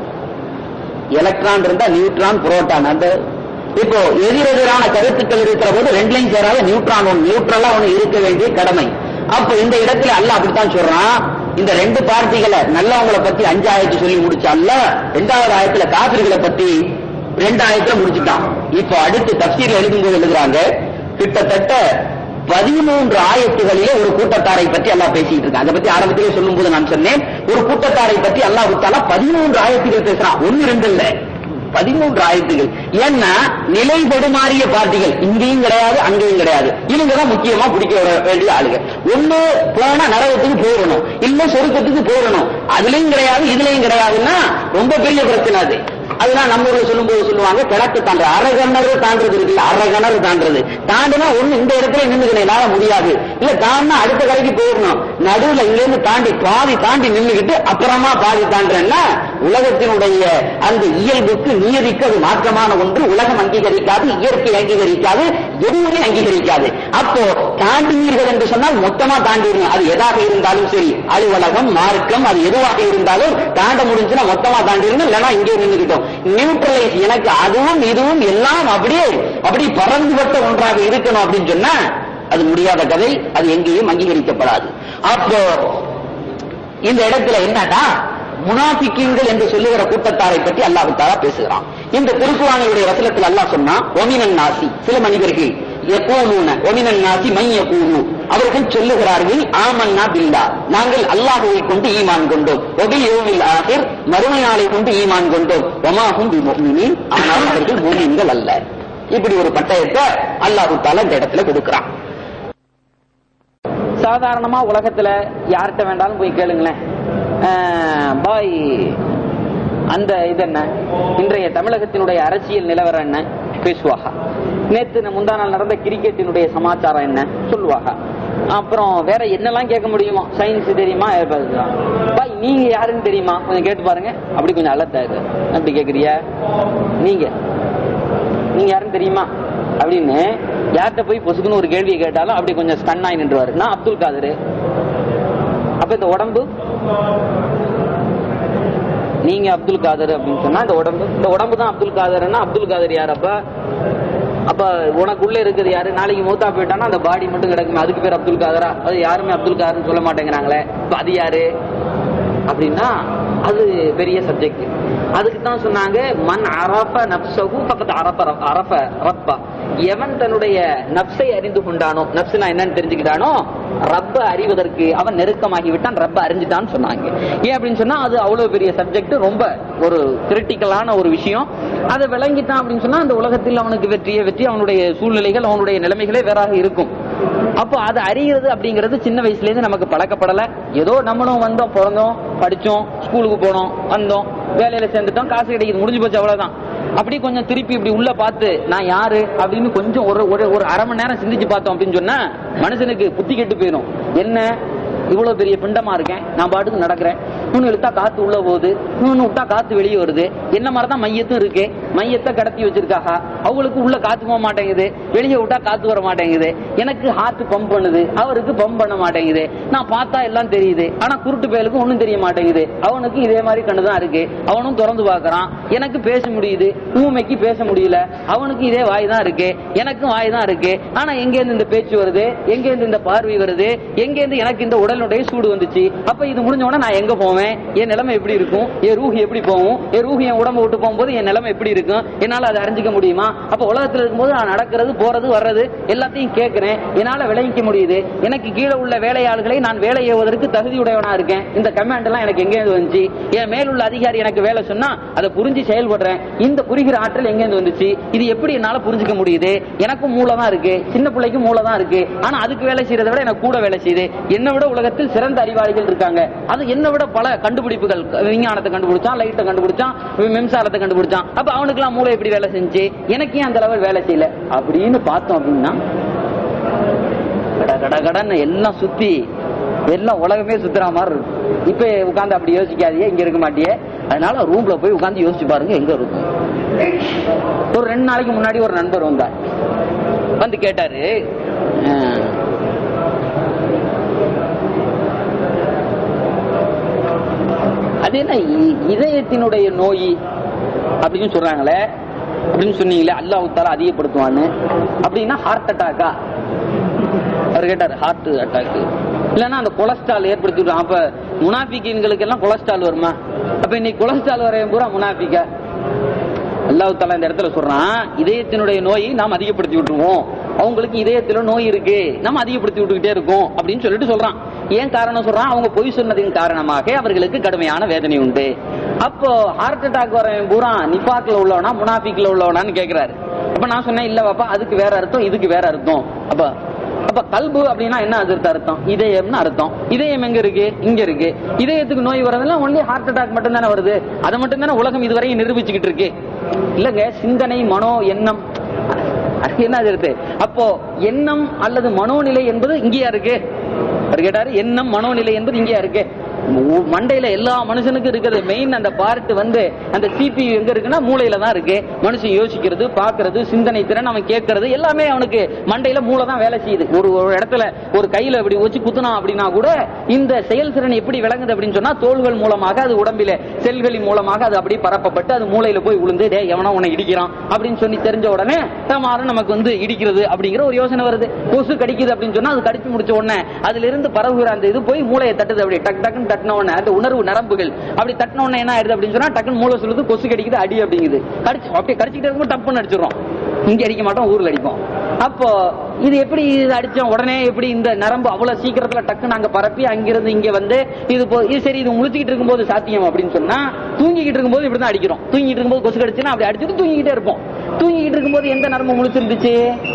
எலக்ட்ரான் இருந்தா நியூட்ரான் புரோட்டான் அந்த இப்போ எதிரெதிரான கருத்துக்கள் இருக்கிற போது ரெண்டுலையும் சேராத நியூட்ரான் ஒன்று நியூட்ரலா ஒண்ணு இருக்க வேண்டிய கடமை அப்ப இந்த இடத்துல அல்ல அப்படித்தான் சொல்றான் இந்த ரெண்டு பார்ட்டிகளை நல்லவங்களை பத்தி அஞ்சு ஆயத்து சொல்லி முடிச்சால ரெண்டாவது ஆயத்துல காபிர்களை பத்தி ரெண்டு ஆயத்துல முடிச்சுட்டான் இப்போ அடுத்து தப்சீர்ல எழுதும்போது எழுதுறாங்க கிட்டத்தட்ட பதிமூன்று ஆயத்துகளிலே ஒரு கூட்டத்தாரை பற்றி அல்லாஹ் பேசிட்டு இருக்கான் அதை பத்தி ஆரம்பத்திலே சொல்லும் போது நான் சொன்னேன் ஒரு கூட்டத்தாரை பற்றி அல்லாஹ் விட்டாலா பதிமூன்று ஆயத்துகள் பேசுறான் ஒன்னு ரெண்டு இல்ல பதிமூன்று ஆயத்துகள் ஏன்னா நிலைபடுமாறிய பார்ட்டிகள் இங்கேயும் கிடையாது அங்கேயும் கிடையாது இவங்க தான் முக்கியமா பிடிக்க வர வேண்டிய ஆளுங்க ஒண்ணு போனா நரகத்துக்கு போகணும் இல்ல சொருக்கத்துக்கு போகணும் அதுலயும் கிடையாது இதுலயும் கிடையாதுன்னா ரொம்ப பெரிய பிரச்சனை அது அதெல்லாம் நம்ம ஊர்ல சொல்லும்போது சொல்லுவாங்க கிழக்கு தாண்டு அரை கிணறு தாண்டது இருக்குல்ல அரை கிணறு தாண்டது தாண்டினா ஒண்ணு இந்த இடத்துல நின்னுக்கணும் என்னால முடியாது இல்ல தாண்டினா அடுத்த கடைக்கு போகணும் நடுவுல இங்க இருந்து தாண்டி பாதி தாண்டி நின்னுக்கிட்டு அப்புறமா பாதி தாண்டுறேன்னா உலகத்தினுடைய அந்த இயல்புக்கு நியதிக்கு அது மாற்றமான ஒன்று உலகம் அங்கீகரிக்காது இயற்கை அங்கீகரிக்காது எதுவுமே அங்கீகரிக்காது அப்போ தாண்டினீர்கள் என்று சொன்னால் மொத்தமா தாண்டிடுங்க அது எதாக இருந்தாலும் சரி அலுவலகம் மார்க்கம் அது எதுவாக இருந்தாலும் தாண்ட முடிஞ்சுன்னா மொத்தமா தாண்டிடுங்க இல்லைன்னா இங்கே நின்றுக்கிட்டோம் நியூட்ரலைஸ் எனக்கு அதுவும் இதுவும் எல்லாம் அப்படியே அப்படி பறந்துபட்ட ஒன்றாக இருக்கணும் அப்படின்னு சொன்னா அது முடியாத கதை அது எங்கேயும் அங்கீகரிக்கப்படாது அப்போ இந்த இடத்துல என்னன்னா முனாபிக்கீன்கள் என்று சொல்லுகிற கூட்டத்தாரை பற்றி அல்லாஹ் தாலா பேசுகிறான் இந்த திருக்குறானுடைய வசனத்தில் அல்லாஹ் சொன்னா ஒமினன் நாசி சில மனிதர்கள் எப்போனூன ஒமினன் நாசி மைய கூறு அவர்கள் சொல்லுகிறார்கள் ஆமன்னா பில்லா நாங்கள் அல்லாஹுவை கொண்டு ஈமான் கொண்டோம் ஒபில் யோமில் ஆகிர் மறுமையாளை கொண்டு ஈமான் கொண்டோம் ஒமாகும் பி முஃமினீன் ஆனால் அவர்கள் மூமின்கள் அல்ல இப்படி ஒரு பட்டயத்தை அல்லாஹு தாலா இந்த இடத்துல கொடுக்கிறான் சாதாரணமா உலகத்துல யார்கிட்ட வேண்டாலும் போய் கேளுங்களேன் அஹ், பாய் அந்த இது என்ன இன்றைய தமிழகத்தினுடைய அரசியல் நிலவரம் என்ன பேசுவாங்க நேத்து ந- முந்தா நாள் நடந்த கிரிக்கெட்டினுடைய சமாச்சாரம் என்ன சொல்லுவாங்க அப்புறம் வேற என்னெல்லாம் கேட்க முடியுமோ சயின்ஸ் தெரியுமா ஏ, ப- பாய் நீங்க யாருன்னு தெரியுமா கொஞ்சம் கேட்டு பாருங்க அப்படி கொஞ்சம் அலர்ட்டா இருக்கு அப்படி கேக்குறியா நீங்க நீங்க யாருன்னு தெரியுமா அப்படின்னு யார்கிட்ட போய் பொசுக்குன்னு ஒரு கேள்வியை கேட்டாலும் அப்படி கொஞ்சம் ஸ்டன் ஆகி நின்றுவாரு நான் அப்துல் காதர் அப்ப இந்த உடம்பு நீங்க அப்துல் காதர் அப்படின்னு சொன்னா இந்த உடம்பு இந்த உடம்பு தான் அப்துல் காதர்னா அப்துல் காதர் யார் அப்ப அப்ப உனக்குள்ள இருக்குது யாரு நாளைக்கு மூத்தா போயிட்டானா அந்த பாடி மட்டும் கிடக்குமே அதுக்கு பேர் அப்துல் காதரா அது யாருமே அப்துல் காதர்னு சொல்ல மாட்டேங்கிறாங்களே இப்ப அது யாரு அப்படின்னா அது பெரிய சப்ஜெக்ட் அதுக்கு தான் சொன்னாங்க மன் அரஃப நப்சஹு பக்கத்து அரஃப அரஃப ரப்பா எவன் தன்னுடைய நப்சை அறிந்து கொண்டானோ நப்சுனா என்னன்னு தெரிஞ்சுக்கிட்டானோ ரப்ப அறிவதற்கு அவன் நெருக்கமாகி விட்டான் ரப்ப அறிஞ்சிட்டான்னு சொன்னாங்க ஏன் அப்படின்னு சொன்னா அது அவ்வளவு பெரிய சப்ஜெக்ட் ரொம்ப ஒரு கிரிட்டிக்கலான ஒரு விஷயம் அதை விளங்கிட்டான் அப்படின்னு சொன்னா அந்த உலகத்தில் அவனுக்கு வெற்றியே வெற்றி அவனுடைய சூழ்நிலைகள் அவனுடைய நிலைமைகளே வேறாக இருக்கும் அப்போ அதை அறிகிறது அப்படிங்கிறது சின்ன வயசுல இருந்து நமக்கு பழக்கப்படல ஏதோ நம்மளும் வந்தோம் பிறந்தோம் படிச்சோம் ஸ்கூலுக்கு போனோம் வந்தோம் வேலையில சேர்ந்துட்டோம் காசு கிடைக்குது முடிஞ்சு போச்சு அவ்வளவுதான் அப்படி கொஞ்சம் திருப்பி இப்படி உள்ள பார்த்து நான் யாரு அப்படின்னு கொஞ்சம் ஒரு ஒரு ஒரு அரை மணி நேரம் சிந்திச்சு பார்த்தோம் அப்படின்னு சொன்னா மனுஷனுக்கு புத்தி கெட்டு போயிடும் என்ன இவ்வளவு பெரிய பிண்டமா இருக்கேன் நான் பாட்டுக்கு நடக்கிறேன் இன்னும் இழுத்தா காத்து உள்ள போகுது இன்னொன்னு விட்டா காத்து வெளியே வருது என்ன மாதிரிதான் மையத்தும் இருக்கு மையத்தை கடத்தி வச்சிருக்காங்க அவங்களுக்கு உள்ள காத்து போக மாட்டேங்குது வெளியே விட்டா காத்து வர மாட்டேங்குது எனக்கு ஹார்ட் பம்ப் பண்ணுது அவருக்கு பம்ப் பண்ண மாட்டேங்குது நான் பார்த்தா எல்லாம் தெரியுது ஆனா குருட்டு பயலுக்கு ஒண்ணும் தெரிய மாட்டேங்குது அவனுக்கு இதே மாதிரி கண்ணுதான் இருக்கு அவனும் திறந்து பார்க்கறான் எனக்கு பேச முடியுது ஊமைக்கு பேச முடியல அவனுக்கு இதே வாய் தான் இருக்கு எனக்கும் வாய் தான் இருக்கு ஆனா எங்க இருந்து இந்த பேச்சு வருது எங்க இருந்து இந்த பார்வை வருது எங்க இருந்து எனக்கு இந்த உடலுடைய சூடு வந்துச்சு அப்ப இது முடிஞ்ச உடனே நான் எங்க போவேன் என் நிலைமை எப்படி இருக்கும் என் ரூஹி எப்படி போகும் என் ரூஹி என் உடம்ப விட்டு போகும்போது என் நிலைமை எப்படி இருக்கும் என்னால அதை அறிஞ்சிக்க முடியுமா அப்ப உலகத்துல இருக்கும்போது நான் நடக்கிறது போறது வர்றது எல்லாத்தையும் கேட்கிறேன் என்னால விளைவிக்க முடியுது எனக்கு கீழே உள்ள வேலையாள்களை நான் வேலை ஏவுவதற்கு தகுதியுடையவனா இருக்கேன் இந்த கமாண்ட் எல்லாம் எனக்கு எங்க இருந்து வந்துச்சு என் மேலுள்ள அதிகாரி எனக்கு வேலை சொன்னா அதை புரிஞ்சு செயல்படுறேன் இந்த புரிகிற ஆற்றல் எங்க இருந்து வந்துச்சு இது எப்படி என்னால புரிஞ்சுக்க முடியுது எனக்கும் மூளை தான் இருக்கு சின்ன பிள்ளைக்கும் மூளை தான் இருக்கு ஆனா அதுக்கு வேலை செய்யறதை விட எனக்கு கூட வேலை செய்யுது என்னை விட உலகத்தில் சிறந்த அறிவாளிகள் இருக்காங்க அது என்னை விட பல கண்டுபிடிப்புகள் விஞ்ஞானத்தை கண்டுபிடிச்சான் லைட்டை கண்டுபிடிச்சான் மின்சாரத்தை கண்டுபிடிச்சான் அப்ப அவனுக்கு எல்லாம் மூளை எப்படி வேலை செஞ்சு எனக்கு ஏன் அந்த லெவல் வேலை செய்யல அப்படின்னு பார்த்தோம் அப்படின்னா கட கட கடன்னு எல்லாம் சுத்தி எல்லாம் உலகமே சுத்துற மாதிரி இருக்கும் இப்ப உட்கார்ந்து அப்படி யோசிக்காதீங்க இங்க இருக்க மாட்டியே அதனால ரூம்ல போய் உட்கார்ந்து யோசிச்சு பாருங்க எங்க இருக்கும் ஒரு ரெண்டு நாளைக்கு முன்னாடி ஒரு நண்பர் வந்தார் வந்து கேட்டாரு அஹ், அது என்ன இ- இதயத்தினுடைய நோய் அப்படின்னு சொல்றாங்களே அப்படின்னு சொன்னீங்களே அல்லாஹ் தாலா அதிகப்படுத்துவான்னு அப்படின்னா ஹார்ட் அட்டாக்கா அவர் கேட்டார் ஹார்ட் அட்டாக் இல்லைன்னா அந்த கொலஸ்ட்ரால் ஏற்படுத்தி விடுவான். அப்ப முனாபிக்கீன்களுக்கு எல்லாம் கொலஸ்ட்ரால் வருமா அப்ப இன்னைக்கு கொலஸ்ட்ரால் வரையும் பூரா முனாபிக்கா அல்லாஹ் தாலா இந்த இடத்துல சொல்றான் இதயத்தினுடைய நோயை நாம் அதிகப்படுத்தி விட்டுருவோம் அவங்களுக்கு இதயத்துல நோய் இருக்கு நம்ம அதிகப்படுத்தி விட்டுக்கிட்டே இருக்கோம் அப்படின்னு சொல்லிட்டு சொல்றான் ஏன் காரணம் சொல்றான் அவங்க பொய் சொன்னதின் காரணமாக அவர்களுக்கு கடுமையான வேதனை உண்டு அப்போ ஹார்ட் அட்டாக் வரவன் பூரா நிஃபாக்ல உள்ளவனா முனாஃபிக்ல உள்ளவனான்னு கேக்குறாரு அப்ப நான் சொன்னேன் இல்ல பாப்பா அதுக்கு வேற அர்த்தம் இதுக்கு வேற அர்த்தம் அப்ப அப்ப கல்பு அப்படின்னா என்ன அதற்கு அர்த்தம் இதயம்னு அர்த்தம் இதயம் எங்க இருக்கு இங்க இருக்கு இதயத்துக்கு நோய் வரதெல்லாம் ஒன்லி ஹார்ட் அட்டாக் மட்டும் தானே வருது அதை மட்டும் தானே உலகம் இதுவரையும் நிரூபிச்சுக்கிட்டு இருக்கு இல்லங்க சிந்தனை மனோ எண்ணம் அது என்ன அது இருக்கு அப்போ எண்ணம் அல்லது மனோநிலை என்பது இங்கேயா இருக்கு அவர் கேட்டாரு எண்ணம் மனோநிலை என்பது இங்கேயா இருக்கு உ- மண்டையில எல்லா மனுஷனுக்கும் இருக்கிறது மெயின் அந்த பார்ட் வந்து அந்த சிபியு எங்க இருக்குன்னா மூளையில தான் இருக்கு மனுஷன் யோசிக்கிறது பாக்குறது சிந்தனை திறன் அவன் கேட்கறது எல்லாமே அவனுக்கு மண்டையில மூளை தான் வேலை செய்யுது ஒரு ஒரு இடத்துல ஒரு கையில இப்படி வச்சு குத்துனா அப்படின்னா கூட இந்த செயல் திறன் எப்படி விளங்குது அப்படின்னு சொன்னா தோள்கள் மூலமாக அது உடம்பில செல்களின் மூலமாக அது அப்படியே பரப்பப்பட்டு அது மூளையில போய் விழுந்து டே எவனோ உன்னை இடிக்கிறான் அப்படின்னு சொல்லி தெரிஞ்ச உடனே தமாறு நமக்கு வந்து இடிக்கிறது அப்படிங்கிற ஒரு யோசனை வருது கொசு கடிக்குது அப்படின்னு சொன்னா அது கடிச்சு முடிச்ச உடனே அதுல இருந்து பரவுகிற அந்த இது போய் மூளையை தட்டுது அப்படி டக் டக்குன்னு தட்டின உடனே அந்த உணர்வு நரம்புகள் அப்படி தட்டின உடனே என்ன ஆயிடுது அப்படின்னு சொன்னா டக்குன்னு மூளை சொல்லுது கொசு கடிக்குது அடி அப்படிங்குது கடிச்சு அப்படியே கடிச்சிக்கிட்டே இருக்கும்போது டப்புன்னு அடிச்சிடும் இங்க அடிக்க மாட்டோம் ஊர்ல அடிப்போம் அப்போ இது எப்படி இது அடிச்சோம் உடனே எப்படி இந்த நரம்பு அவ்வளவு சீக்கிரத்துல டக்குன்னு அங்க பரப்பி அங்கிருந்து இங்க வந்து இது போ இது சரி இது முழிச்சுக்கிட்டு இருக்கும்போது சாத்தியம் அப்படின்னு சொன்னா தூங்கிக்கிட்டு இருக்கும்போது இப்படிதான் அடிக்கிறோம் தூங்கிட்டு இருக்கும்போது கொசு கடிச்சுன்னா அப்படி அடிச்சுட்டு தூங்கிக்கிட்டே இருப்போம் தூங்கிக்கிட்டு இருக்கும்போது எந்த நரம்பு முழிச்சிருந்துச்சு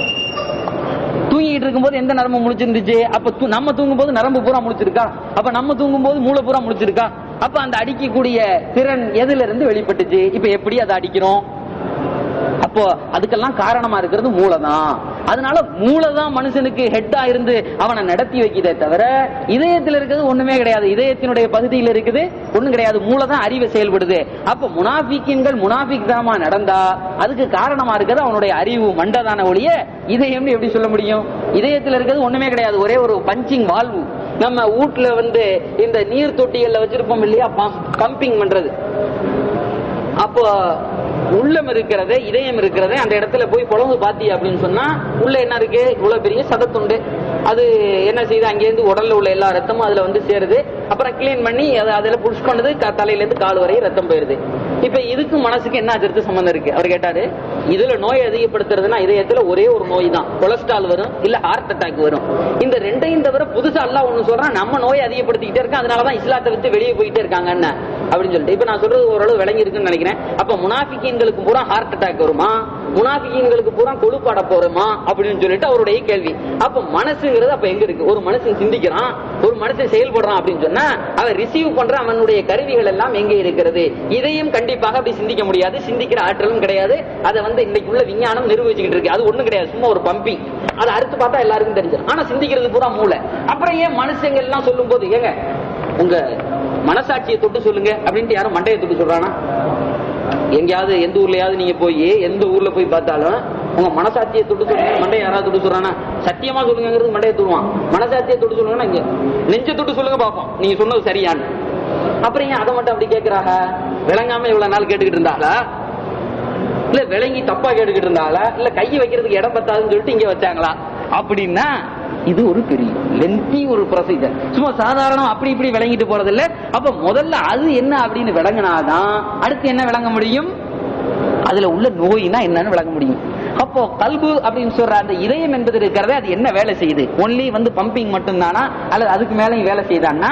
தூங்கிட்டு இருக்கும்போது எந்த நரம்பு முழிச்சிருந்துச்சு அப்ப தூ- நம்ம தூங்கும் போது நரம்பு பூரா முழிச்சிருக்கா அப்ப நம்ம தூங்கும் போது மூளை பூரா முழிச்சிருக்கா அப்ப அந்த அடிக்கக்கூடிய திறன் எதுல இருந்து வெளிப்பட்டுச்சு இப்ப எப்படி அதை அடிக்கிறோம் அப்போ அதுக்கெல்லாம் காரணமா இருக்கிறது மூளை தான் அதனால மூளை தான் மனுஷனுக்கு ஹெட்டா இருந்து அவனை நடத்தி வைக்குதே தவிர இதயத்தில் இருக்கிறது ஒண்ணுமே கிடையாது இதயத்தினுடைய பகுதியில் இருக்குது ஒண்ணும் கிடையாது மூளை தான் அறிவை செயல்படுது அப்ப முனாஃபிக்கின்கள் முனாஃபிக் தனமா நடந்தா அதுக்கு காரணமா இருக்கிறது அவனுடைய அறிவு மண்டதான ஒழிய இதயம் எப்படி சொல்ல முடியும் இதயத்தில் இருக்கிறது ஒண்ணுமே கிடையாது ஒரே ஒரு பஞ்சிங் வால்வு நம்ம வீட்டுல வந்து இந்த நீர் தொட்டிகள்ல வச்சிருப்போம் இல்லையா பம்பிங் பண்றது அப்போ உள்ளம் இருக்கிறதே இதயம் இருக்கிறதே அந்த இடத்துல போய் குழம்பு பாத்தி அப்படின்னு சொன்னா உள்ள என்ன இருக்கு இவ்வளவு பெரிய சதத்துண்டு அது என்ன செய்யுது அங்கேருந்து உடல்ல உள்ள எல்லா ரத்தமும் அதுல வந்து சேருது அப்புறம் கிளீன் பண்ணி அதை அதுல புஷ் பண்ணது க- தலையில இருந்து கால் வரை ரத்தம் போயிருது இப்ப இதுக்கும் மனசுக்கு என்ன அதிர்த்து சம்பந்தம் இருக்கு அவர் கேட்டாரு இதுல நோய் அதிகப்படுத்துறதுன்னா இதயத்துல ஒரே ஒரு நோய் தான் கொலஸ்ட்ரால் வரும் இல்ல ஹார்ட் அட்டாக் வரும் இந்த ரெண்டையும் தவிர புதுசா எல்லாம் ஒண்ணு சொல்றான் நம்ம நோயை அதிகப்படுத்திக்கிட்டே இருக்கோம் அதனாலதான் இஸ்லாத்தை விட்டு வெளியே போயிட்டே இருக்காங்க என்ன அப்படின்னு சொல்லிட்டு இப்ப நான் சொல்றது ஓரளவு விளங்கி இருக்குன்னு நினைக்கிறேன் அப்ப முனாஃபிக்கீன்களுக்கு பூரா ஹார்ட் அட்டாக் வருமா முனாஃபிக்கீன்களுக்கு பூரா கொழுப்பாட போறோமா அப்படின்னு சொல்லிட்டு அவருடைய கேள்வி அப்ப மனசுங்கிறது அப்ப எங்க இருக்கு ஒரு மனுஷன் சிந்திக்கிறான் ஒரு மனுஷன் செயல்படுறான் அப்படின்னு சொன்னா அவன் ரிசீவ் பண்ற அவனுடைய கருவிகள் எல்லாம் எங்கே இருக்கிறது இதையும் கண்டிப்பாக அப்படி சிந்திக்க முடியாது சிந்திக்கிற ஆற்றலும் கிடையாது அதை வந்து இன்னைக்கு உள்ள விஞ்ஞானம் நிரூபிச்சுக்கிட்டு இருக்கு அது ஒண்ணும் கிடையாது சும்மா ஒரு பம்பிங் அதை அறுத்து பார்த்தா எல்லாருக்கும் தெரிஞ்சிடும் ஆனா சிந்திக்கிறது பூரா மூளை அப்புறம் ஏன் மனுஷங்க எல்லாம் சொல்லும் போது ஏங்க உங்க மனசாட்சியை தொட்டு சொல்லுங்க அப்படின்ட்டு யாரும் மண்டையை தொட்டு சொல்றானா எங்கேயாவது எந்த ஊர்லயாவது நீங்க போய் எந்த ஊர்ல போய் பார்த்தாலும் உங்க மனசாட்சியை தொட்டு சொல்லுங்க மண்டையை யாராவது தொட்டு சொல்றானா சத்தியமா சொல்லுங்கிறது மண்டையை தொடுவான் மனசாட்சியை தொட்டு சொல்லுங்கன்னா இங்க நெஞ்ச தொட்டு சொல்லுங்க பாப்போம் நீங்க சொன்னது சரியான்னு அப்புறம் ஏன் அதை மட்டும் அப்படி கேக்குறாங்க விளங்காம இவ்வளவு நாள் கேட்டுக்கிட்டு இருந்தாளா இல்ல விளங்கி தப்பா கேட்டுக்கிட்டு இருந்தாளா இல்ல கையை வைக்கிறதுக்கு இடம் பத்தாதுன்னு சொல்லிட்டு இங்க வச்சாங்களா அப்படின்னா இது ஒரு பெரிய லென்த்தி ஒரு ப்ரொசீஜர் சும்மா சாதாரணம் அப்படி இப்படி விளங்கிட்டு போறது இல்ல அப்ப முதல்ல அது என்ன அப்படின்னு விளங்கினாதான் அடுத்து என்ன விளங்க முடியும் அதுல உள்ள நோயினா என்னன்னு விளங்க முடியும் அப்போ கல்பு அப்படின்னு சொல்ற அந்த இதயம் என்பது இருக்கிறதே அது என்ன வேலை செய்யுது ஒன்லி வந்து பம்பிங் மட்டும் தானா அல்லது அதுக்கு மேலேயும் வேலை செய்தான்னா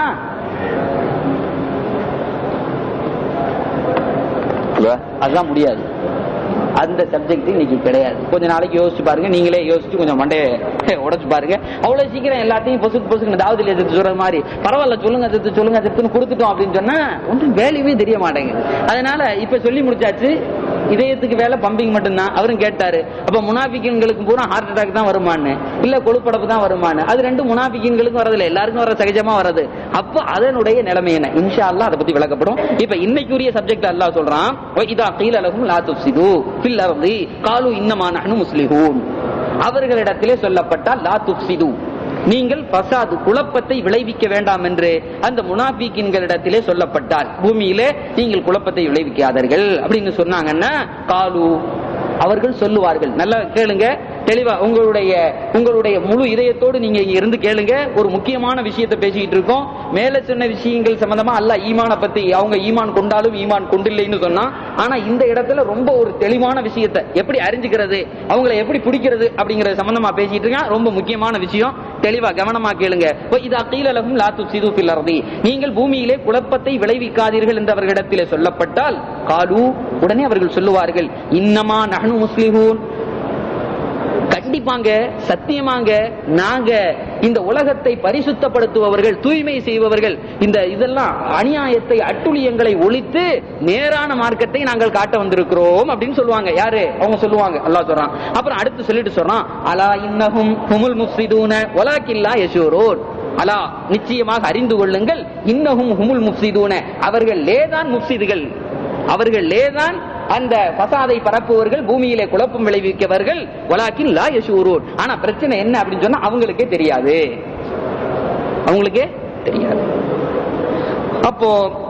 அதுதான் முடியாது அந்த சப்ஜெக்ட் இன்னைக்கு கிடையாது கொஞ்ச நாளைக்கு யோசிச்சு பாருங்க நீங்களே யோசிச்சு கொஞ்சம் மண்டைய உடைச்சு பாருங்க அவ்வளவு சீக்கிரம் எல்லாத்தையும் பொசுக்கு பொசுக்கு தாவதில் எதிர்த்து சொல்ற மாதிரி பரவாயில்ல சொல்லுங்க எதிர்த்து சொல்லுங்க எதிர்த்துன்னு கொடுத்துட்டோம் அப்படின்னு சொன்னா ஒன்றும் வேலையுமே தெரிய மாட்டேங்குது அதனால இப்ப சொல்லி முடிச்சாச்சு இதயத்துக்கு வேலை பம்பிங் மட்டும்தான் அவரும் கேட்டாரு அப்ப முனாபிக்கன்களுக்கு பூரா ஹார்ட் அட்டாக் தான் வருமான்னு இல்ல கொழுப்படப்பு தான் வருமான்னு அது ரெண்டு முனாபிக்கன்களுக்கும் வரதில்லை எல்லாருக்கும் வர சகஜமா வர்றது அப்ப அதனுடைய நிலைமை என்ன இன்ஷா அல்லாஹ் அதை பத்தி விளக்கப்படும் இப்ப இன்னைக்குரிய சப்ஜெக்ட் அல்லாஹ் சொல்றான் "வ இதா கீல லஹும் லா துஃப்ஸிது ஃபில் அர்தி காலு இன்னமா நஹ்னு முஸ்லிஹூன் அவர்களிடத்திலே சொல்லப்பட்டால் லா துஃப்ஸிது நீங்கள் பசாது குழப்பத்தை விளைவிக்க வேண்டாம் என்று அந்த முனாபிக்கின்களிடத்திலே சொல்லப்பட்டால் பூமியிலே நீங்கள் குழப்பத்தை விளைவிக்காதீர்கள் அப்படின்னு சொன்னாங்கன்னா காலு அவர்கள் சொல்லுவார்கள் நல்லா கேளுங்க தெளிவா உங்களுடைய உங்களுடைய முழு இதயத்தோடு நீங்க இங்க இருந்து கேளுங்க ஒரு முக்கியமான விஷயத்தை பேசிக்கிட்டு இருக்கோம் மேல சொன்ன விஷயங்கள் சம்பந்தமா அல்ல ஈமான பத்தி அவங்க ஈமான் கொண்டாலும் ஈமான் கொண்டில்லைன்னு சொன்னா ஆனா இந்த இடத்துல ரொம்ப ஒரு தெளிவான விஷயத்தை எப்படி அறிஞ்சுக்கிறது அவங்களை எப்படி பிடிக்கிறது அப்படிங்கறது சம்பந்தமா பேசிட்டு இருக்கான் ரொம்ப முக்கியமான விஷயம் தெளிவா கவனமா கேளுங்க இது அக்கீலகும் லாத்து சிது பில்லர்தி நீங்கள் பூமியிலே குழப்பத்தை விளைவிக்காதீர்கள் என்று அவர்களிடத்திலே சொல்லப்பட்டால் காலு உடனே அவர்கள் சொல்லுவார்கள் இன்னமா நஹனு முஸ்லிஹூன் கண்டிப்பாங்க சத்தியமாங்க நாங்க இந்த உலகத்தை பரிசுத்தப்படுத்துபவர்கள் தூய்மை செய்பவர்கள் இந்த இதெல்லாம் அநியாயத்தை அட்டுழியங்களை ஒழித்து நேரான மார்க்கத்தை நாங்கள் காட்ட வந்திருக்கிறோம் அப்படின்னு சொல்லுவாங்க யாரு அவங்க சொல்லுவாங்க அல்லாஹ் சொல்றான் அப்புறம் அடுத்து சொல்லிட்டு சொல்றான் அலா இன்னஹும் ஹுமுல் முஃப்ஸிதூன வலாக்கில்லா யஷூரூன் அலா நிச்சயமாக அறிந்து கொள்ளுங்கள் இன்னஹும் ஹுமுல் முஃப்சிதூன அவர்கள் லேதான் முஃப்சிதுகள் அவர்கள் லேதான் அந்த பசாதை பரப்புவர்கள் பூமியிலே குழப்பம் விளைவிக்கவர்கள் வலாக்கின் லா யஷூரூன் ஆனா பிரச்சனை என்ன அப்படின்னு சொன்னா அவங்களுக்கே தெரியாது அவங்களுக்கே தெரியாது அப்போ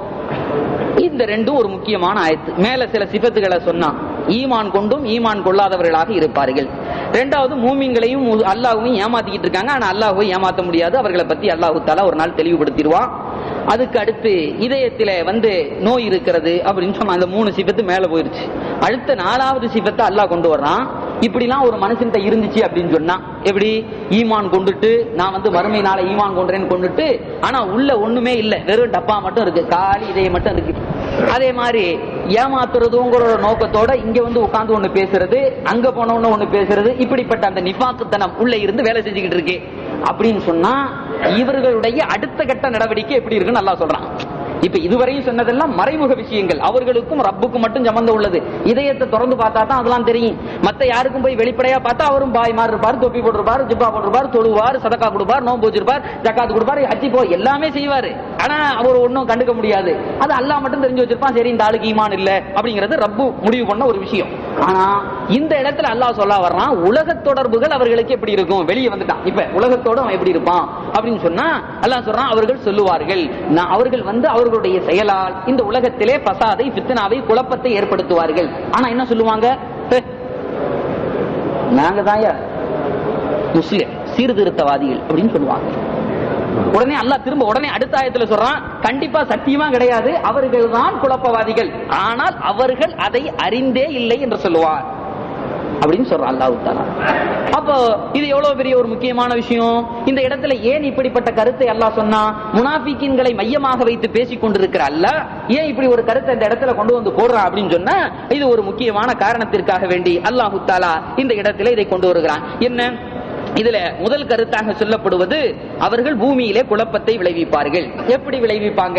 இந்த ரெண்டும் ஒரு முக்கியமான ஆயத்து மேல சில சிபத்துகளை சொன்னா ஈமான் கொண்டும் ஈமான் கொள்ளாதவர்களாக இருப்பார்கள் ரெண்டாவது மூமின்களையும் அல்லாஹ்வையும் ஏமாத்திக்கிட்டு இருக்காங்க ஆனா அல்லாஹ்வை ஏமாத்த முடியாது அவர்களை பத்தி அல்லாஹு தாலா ஒரு நாள் தெளிவுபடுத்திடுவான் அதுக்கு அடுத்து இதயத்தில வந்து நோய் இருக்கிறது அப்படின்னு சொன்னா அந்த மூணு சிபத்து மேல போயிருச்சு அடுத்த நாலாவது சிபத்தை அல்லாஹ் கொண்டு வர்றான் இப்படிலாம் ஒரு மனுஷன்ட்ட இருந்துச்சு அப்படின்னு சொன்னா எப்படி ஈமான் கொண்டுட்டு நான் வந்து மறுமை நாள ஈமான் கொண்டேன்னு கொண்டுட்டு ஆனா உள்ள ஒண்ணுமே இல்ல வெறும் டப்பா மட்டும் இருக்கு காலி இதயம் மட்டும் இருக்கு அதே மாதிரி ஏமாத்துறதுங்கிற நோக்கத்தோட இங்க வந்து உட்கார்ந்து ஒண்ணு பேசுறது அங்க போனவொன்னு ஒண்ணு பேசுறது இப்படிப்பட்ட அந்த நிபாக்குத்தனம் உள்ள இருந்து வேலை செஞ்சுக்கிட்டு இருக்கு அப்படின்னு சொன்னா இவர்களுடைய அடுத்த கட்ட நடவடிக்கை எப்படி இருக்குன்னு நல்லா சொல்றான் இப்ப இதுவரையும் சொன்னதெல்லாம் மறைமுக விஷயங்கள் அவர்களுக்கும் ரப்புக்கும் மட்டும் சம்பந்தம் உள்ளது இதயத்தை திறந்து பார்த்தா தான் அதெல்லாம் தெரியும் மத்த யாருக்கும் போய் வெளிப்படையா பார்த்தா அவரும் பாய் மாதிரி இருப்பார் தொப்பி போட்டிருப்பார் ஜிப்பா போட்டிருப்பார் தொழுவார் சதக்கா கொடுப்பார் நோம்பு வச்சிருப்பார் ஜக்காத்து கொடுப்பார் ஹஜ்ஜி போ எல்லாமே செய்வாரு ஆனா அவர் ஒன்னும் கண்டுக்க முடியாது அது அல்லாஹ் மட்டும் தெரிஞ்சு வச்சிருப்பான் சரி இந்த ஆளுக்கு ஈமான் இல்ல அப்படிங்கிறது ரப்பு முடிவு பண்ண ஒரு விஷயம் ஆனா இந்த இடத்துல அல்லாஹ் சொல்ல வர்றான் உலக தொடர்புகள் அவர்களுக்கு எப்படி இருக்கும் வெளியே வந்துட்டான் இப்ப உலகத்தோட அவன் எப்படி இருப்பான் அப்படின்னு சொன்னா அல்லாஹ் சொல்றான் அவர்கள் சொல்லுவார்கள் நான் அவர்கள் வந்து அவர்களுடைய செயலால் இந்த உலகத்திலே பசாதை பித்தனாவை குழப்பத்தை ஏற்படுத்துவார்கள் ஆனா என்ன சொல்லுவாங்க "ஹே, நாங்க தான் முஸ்லிம் சீர்திருத்தவாதிகள் அப்படின்னு சொல்லுவாங்க உடனே அல்லாஹ் திரும்ப உடனே அடுத்த ஆயத்துல சொல்றான் கண்டிப்பா சத்தியமா கிடையாது அவர்கள் தான் குழப்பவாதிகள் ஆனால் அவர்கள் அதை அறிந்தே இல்லை என்று சொல்லுவார் அப்படின்னு சொல்றான் அல்லாஹ் தாலா அப்போ இது எவ்வளவு பெரிய ஒரு முக்கியமான விஷயம் இந்த இடத்துல ஏன் இப்படிப்பட்ட கருத்தை அல்லாஹ் சொன்னா முனாஃபிக்கின்களை மையமாக வைத்து பேசிக் கொண்டிருக்கிற அல்லாஹ் ஏன் இப்படி ஒரு கருத்தை இந்த இடத்துல கொண்டு வந்து போடுறான் அப்படின்னு சொன்னா இது ஒரு முக்கியமான காரணத்திற்காக வேண்டி அல்லாஹு தாலா இந்த இடத்துல இதை கொண்டு வருகிறான் என்ன இதுல முதல் கருத்தாக சொல்லப்படுவது அவர்கள் பூமியிலே குழப்பத்தை விளைவிப்பார்கள் எப்படி விளைவிப்பாங்க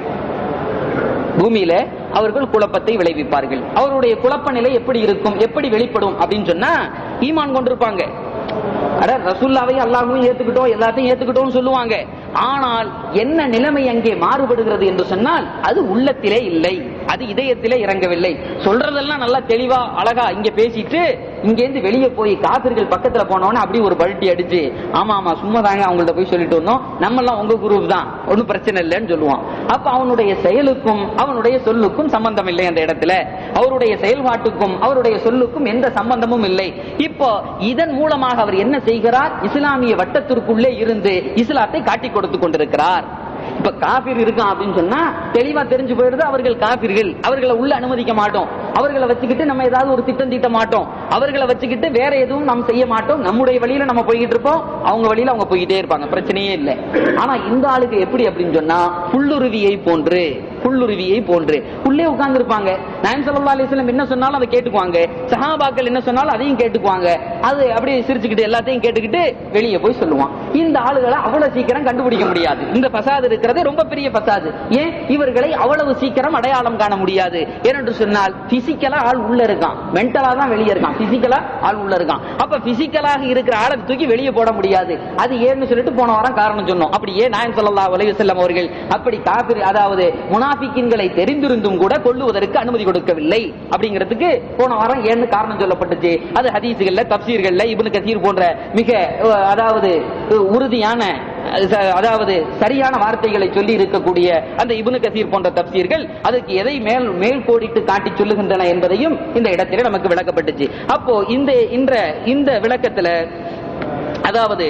பூமியில அவர்கள் குழப்பத்தை விளைவிப்பார்கள் அவருடைய குழப்ப நிலை எப்படி இருக்கும் எப்படி வெளிப்படும் அப்படின்னு சொன்னா ஈமான் கொண்டிருப்பாங்க அட ரசுல்லாவை அல்லாஹ்வையும் ஏத்துக்கிட்டோம் எல்லாத்தையும் ஏத்துக்கிட்டோம்னு சொல்லுவாங்க ஆனால் என்ன நிலைமை அங்கே மாறுபடுகிறது என்று சொன்னால் அது உள்ளத்திலே இல்லை அது இதயத்திலே இறங்கவில்லை சொல்றதெல்லாம் நல்லா தெளிவா அழகா இங்க பேசிட்டு இங்க இருந்து வெளியே போய் காப்பிர்கள் பக்கத்துல போனவன அப்படி ஒரு பல்ட்டி அடிச்சு ஆமா ஆமா சும்மா தாங்க அவங்கள்ட்ட போய் சொல்லிட்டு வந்தோம் நம்ம எல்லாம் உங்க குரூப் தான் ஒன்னும் பிரச்சனை இல்லைன்னு சொல்லுவான் அப்ப அவனுடைய செயலுக்கும் அவனுடைய சொல்லுக்கும் சம்பந்தம் இல்லை அந்த இடத்துல அவருடைய செயல்பாட்டுக்கும் அவருடைய சொல்லுக்கும் எந்த சம்பந்தமும் இல்லை இப்போ இதன் மூலமாக அவர் என்ன செய்கிறார் இஸ்லாமிய வட்டத்திற்குள்ளே இருந்து இஸ்லாத்தை காட்டிக் கொடுத்து கொண்டிருக்கிறார் இப்ப காபிர் இருக்கான் அப்படின்னு சொன்னா தெளிவா தெரிஞ்சு போயிடுது அவர்கள் காபிர்கள் அவர்களை உள்ள அனுமதிக்க மாட்டோம் அவர்களை வச்சுக்கிட்டு நம்ம ஏதாவது ஒரு திட்டம் தீட்ட மாட்டோம் அவர்களை வச்சுக்கிட்டு வேற எதுவும் நாம் செய்ய மாட்டோம் நம்முடைய வழியில நம்ம போய்கிட்டு இருப்போம் அவங்க வழியில அவங்க போய்கிட்டே இருப்பாங்க பிரச்சனையே இல்லை ஆனா இந்த ஆளுக்கு எப்படி அப்படின்னு சொன்னா புல்லுருவியை போன்று புல்லுருவியை போன்று உள்ளே உட்கார்ந்து இருப்பாங்க நாயம் சல்லா அலிஸ்லாம் என்ன சொன்னாலும் அதை கேட்டுக்குவாங்க சஹாபாக்கள் என்ன சொன்னாலும் அதையும் கேட்டுக்குவாங்க அது அப்படியே சிரிச்சுக்கிட்டு எல்லாத்தையும் கேட்டுக்கிட்டு வெளியே போய் சொல்லுவான் இந்த ஆளுகளை அவ்வளவு சீக்கிரம் கண்டுபிடிக்க முடியாது இந்த பசாது இருக்கிறது ரொம்ப பெரிய பசாது ஏன் இவர்களை அவ்வளவு சீக்கிரம் அடையாளம் காண முடியாது ஏனென்று சொன்னால் பிசிக்கலா ஆள் உள்ள இருக்கான் மென்டலா தான் வெளியே இருக்கான் பிசிக்கலா ஆள் உள்ள இருக்கான் அப்ப பிசிக்கலாக இருக்கிற ஆளை தூக்கி வெளியே போட முடியாது அது ஏன்னு சொல்லிட்டு போன வாரம் காரணம் சொன்னோம் அப்படியே நாயம் சொல்லா உலக செல்லம் அவர்கள் அப்படி காபிர் அதாவது முனாபிக்கின்களை தெரிந்திருந்தும் கூட கொள்ளுவதற்கு அனுமதி கொடுக்கவில்லை அப்படிங்கிறதுக்கு போன வாரம் ஏன்னு காரணம் சொல்லப்பட்டுச்சு அது ஹதீசுகள்ல தப்சீர்கள்ல இப்னு கசீர் போன்ற மிக அஹ், அதாவது அஹ், உறுதியான அஹ், ச- அதாவது சரியான வார்த்தைகளை சொல்லி இருக்கக்கூடிய அந்த இப்னு கசீர் போன்ற தப்சீர்கள் அதற்கு எதை மேல் மேல் கோடிட்டு காட்டி சொல்லுகின்றன என்பதையும் இந்த இடத்திலே நமக்கு விளக்கப்பட்டுச்சு அப்போ இந்த இன்ற இந்த விளக்கத்துல அதாவது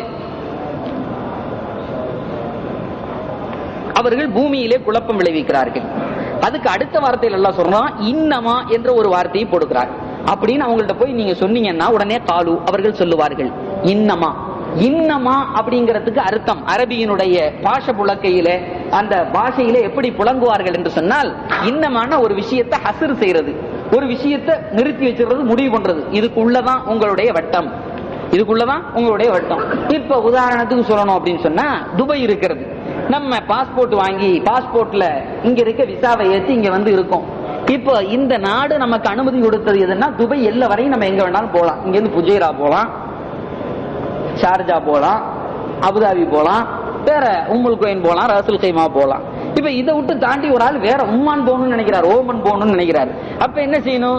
அவர்கள் பூமியிலே குழப்பம் விளைவிக்கிறார்கள் அதுக்கு அடுத்த வார்த்தையில் எல்லாம் சொல்றான் இன்னமா என்ற ஒரு வார்த்தையை போடுகிறார் அப்படின்னு அவங்கள்ட்ட போய் நீங்க சொன்னீங்கன்னா உடனே காலு அவர்கள் சொல்லுவார்கள் இன்னமா இன்னமா அப்படிங்கிறதுக்கு அர்த்தம் அரபியினுடைய பாஷ புழக்கையில அந்த பாஷையில எப்படி புழங்குவார்கள் என்று சொன்னால் இன்னமான ஒரு விஷயத்தை ஹசர் செய்யறது ஒரு விஷயத்தை நிறுத்தி வச்சிருறது முடிவு பண்றது இதுக்குள்ளதான் உங்களுடைய வட்டம் இதுக்குள்ளதான் உங்களுடைய வட்டம் இப்ப உதாரணத்துக்கு சொல்லணும் அப்படின்னு சொன்னா துபாய் இருக்கிறது நம்ம பாஸ்போர்ட் வாங்கி பாஸ்போர்ட்ல இங்க இருக்க விசாவை ஏத்தி இங்க வந்து இருக்கோம் இப்போ இந்த நாடு நமக்கு அனுமதி கொடுத்தது எதுன்னா துபாய் எல்லை வரையும் நம்ம எங்க வேணாலும் போலாம் இங்க இருந்து புஜேரா போலாம் ஷார்ஜா போலாம் அபுதாபி போலாம் வேற உம்முல் கோயின் போலாம் ரசல் கைமா போலாம் இப்ப இதை விட்டு தாண்டி ஒரு ஆள் வேற உம்மான் போகணும்னு நினைக்கிறார் ஓமன் போகணும்னு நினைக்கிறார் அப்ப என்ன செய்யணும்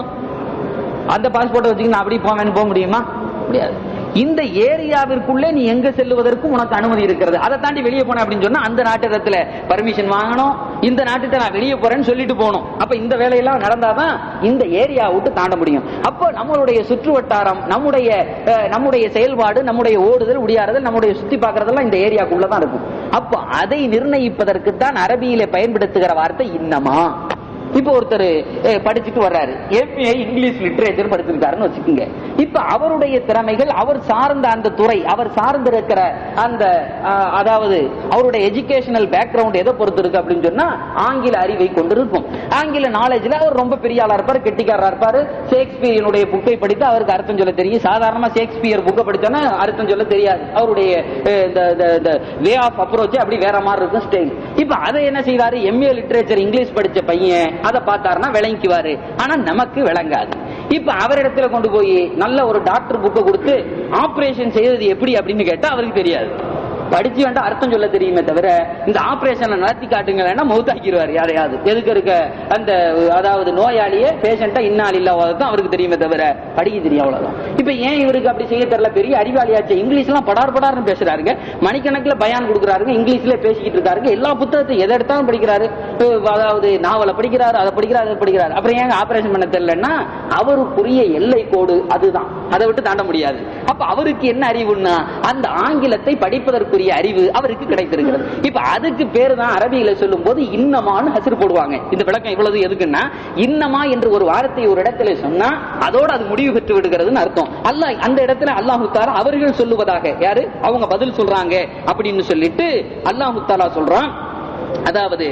அந்த பாஸ்போர்ட்டை வச்சுக்கிட்டு நான் அப்படி போவேன்னு போக முடியுமா முடியாது இந்த ஏரியாவிற்குள்ளே நீ எங்க செல்லுவதற்கும் உனக்கு அனுமதி இருக்கிறது அதை தாண்டி வெளியே போன அப்படின்னு சொன்னா அந்த நாட்டிடத்துல பர்மிஷன் வாங்கணும் இந்த நாட்டுல நான் வெளியே போறேன்னு சொல்லிட்டு போகணும் அப்ப இந்த வேலையெல்லாம் நடந்தாதான் இந்த ஏரியா விட்டு தாண்ட முடியும் அப்போ நம்மளுடைய சுற்று வட்டாரம் நம்முடைய அஹ், நம்முடைய செயல்பாடு நம்முடைய ஓடுதல் உடையாறுதல் நம்முடைய சுத்தி பார்க்கறதெல்லாம் இந்த ஏரியாக்குள்ள தான் இருக்கும் அப்போ அதை நிர்ணயிப்பதற்கு தான் அரபியில பயன்படுத்துகிற வார்த்தை இன்னமா இப்ப ஒருத்தர் அஹ், படிச்சுட்டு வர்றாரு எம்ஏ இங்கிலீஷ் லிட்டரேச்சர் படிச்சிருக்காருன்னு வச்சுக்கோங்க இப்ப அவருடைய திறமைகள் அவர் சார்ந்த அந்த துறை அவர் சார்ந்து இருக்கிற அந்த அஹ், அதாவது அவருடைய எஜுகேஷனல் பேக்ரவுண்ட் எதை பொறுத்து இருக்கு அப்படின்னு சொன்னா ஆங்கில அறிவை கொண்டு இருக்கும் ஆங்கில நாலேஜ்ல அவர் ரொம்ப பெரிய ஆளா இருப்பாரு கெட்டிக்காரா இருப்பாரு ஷேக்ஸ்பியனுடைய புக்கை படித்து அவருக்கு அர்த்தம் சொல்ல தெரியும் சாதாரணமா ஷேக்ஸ்பியர் புக்கை படிச்சோன்னா அர்த்தம் சொல்ல தெரியாது அவருடைய அஹ், இந்த இந்த வே ஆஃப் அப்ரோச் அப்படி வேற மாதிரி இருக்கும் ஸ்டைல் இப்ப அதை என்ன செய்வாரு எம்ஏ லிட்டரேச்சர் இங்கிலீஷ் படிச்ச பையன் அதை பார்த்தாருன்னா விளங்கிக்குவாரு ஆனா நமக்கு விளங்காது இப்ப அவரிடத்துல கொண்டு போய் நல்ல ஒரு டாக்டர் புக்கை கொடுத்து ஆபரேஷன் செய்யறது எப்படி அப்படின்னு கேட்டா அவருக்கு தெரியாது படிச்சு வேண்டாம் அர்த்தம் சொல்ல தெரியுமே தவிர இந்த ஆபரேஷனை நடத்தி காட்டுங்களேன்னா மௌத்தாக்கிடுவார் யாரையாவது எதுக்கு இருக்க அந்த அதாவது நோயாளியே பேஷண்டா இன்னால் இல்லாததான் அவருக்கு தெரியுமே தவிர படிக்க தெரியும் அவ்வளவுதான் இப்ப ஏன் இவருக்கு அப்படி செய்ய தெரியல பெரிய அறிவாளியாச்சு இங்கிலீஷ் எல்லாம் படார் படார்னு பேசுறாருங்க மணிக்கணக்கில் பயான் கொடுக்குறாருங்க இங்கிலீஷ்ல பேசிக்கிட்டு இருக்காருங்க எல்லா புத்தகத்தையும் எதை எடுத்தாலும் படிக்கிறாரு அஹ் அதாவது நாவலை படிக்கிறாரு அதை படிக்கிறாரு அதை படிக்கிறாரு அப்புறம் ஏங்க ஆபரேஷன் பண்ண தெரியலன்னா அவருக்குரிய எல்லை கோடு அதுதான் அதை விட்டு தாண்ட முடியாது அப்ப அவருக்கு என்ன அறிவுன்னா அந்த ஆங்கிலத்தை படிப்பதற்குரிய அறிவு அவருக்கு கிடைத்திருக்கிறது இப்ப அதுக்கு பேரு தான் அரபியில சொல்லும் போது இன்னமான்னு ஹசர் போடுவாங்க இந்த விளக்கம் இவ்வளவு எதுக்குன்னா இன்னமா என்று ஒரு வார்த்தை ஒரு இடத்துல சொன்னா அதோட அது முடிவு பெற்று விடுகிறதுன்னு அர்த்தம் அல்ல அந்த இடத்துல அல்லாஹு தாலா அவர்கள் சொல்லுவதாக யாரு அவங்க பதில் சொல்றாங்க அப்படின்னு சொல்லிட்டு அல்லாஹு தாலா சொல்றான் அதாவது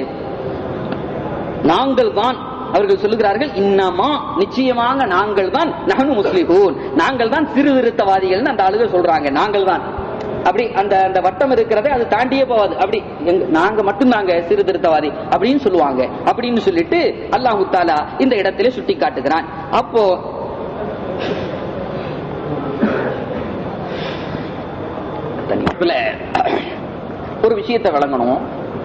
நாங்கள் தான் அவர்கள் சொல்லுகிறார்கள் இன்னமா நிச்சயமாக நாங்கள் தான் நகனு முஸ்லிஹூன் நாங்கள் தான் சீர்திருத்தவாதிகள் அந்த ஆளுகள் சொல்றாங்க நாங்கள் தான் அப்படி அந்த அந்த வட்டம் இருக்கிறதே அது தாண்டியே போவாது அப்படி எங்க- நாங்க மட்டும் தாங்க சீர்திருத்தவாதி அப்படின்னு சொல்லுவாங்க அப்படின்னு சொல்லிட்டு அல்லாஹு தாலா இந்த இடத்திலே சுட்டி காட்டுகிறான் அப்போ இதுல ஒரு விஷயத்தை விளங்கணும்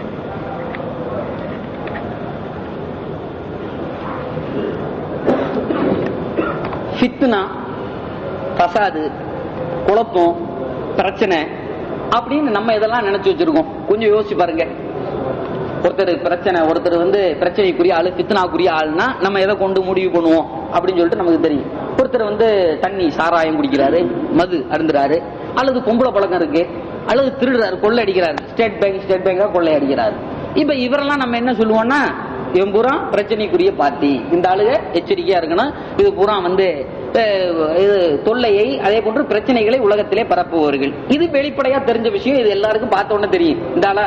ஃபித்னா ஃபசாது குழப்பம் பிரச்சனை அப்படின்னு நம்ம இதெல்லாம் நினைச்சு வச்சிருக்கோம் கொஞ்சம் யோசிச்சு பாருங்க ஒருத்தர் பிரச்சனை ஒருத்தர் வந்து பிரச்சனைக்குரிய ஆளு ஃபித்னாக்குரிய ஆள்னா நம்ம எதை கொண்டு முடிவு பண்ணுவோம் அப்படின்னு சொல்லிட்டு நமக்கு தெரியும் ஒருத்தர் வந்து தண்ணி சாராயம் குடிக்கிறாரு மது அருந்துறாரு அல்லது பொம்பளை பழக்கம் இருக்கு அல்லது திருடுறாரு கொள்ளை அடிக்கிறாரு ஸ்டேட் பேங்க் ஸ்டேட் பேங்கா கொள்ளை அடிக்கிறாரு இப்ப இவரெல்லாம் நம்ம என்ன சொல்லுவோம்னா இவன் பூரா பிரச்சனைக்குரிய பார்ட்டி இந்த ஆளுக எச்சரிக்கையா இருக்கணும் இது பூரா வந்து அஹ், இது தொல்லையை அதே போன்று பிரச்சனைகளை உலகத்திலே பரப்புபவர்கள் இது வெளிப்படையா தெரிஞ்ச விஷயம் இது எல்லாருக்கும் பார்த்த உடனே தெரியும் இந்த ஆளா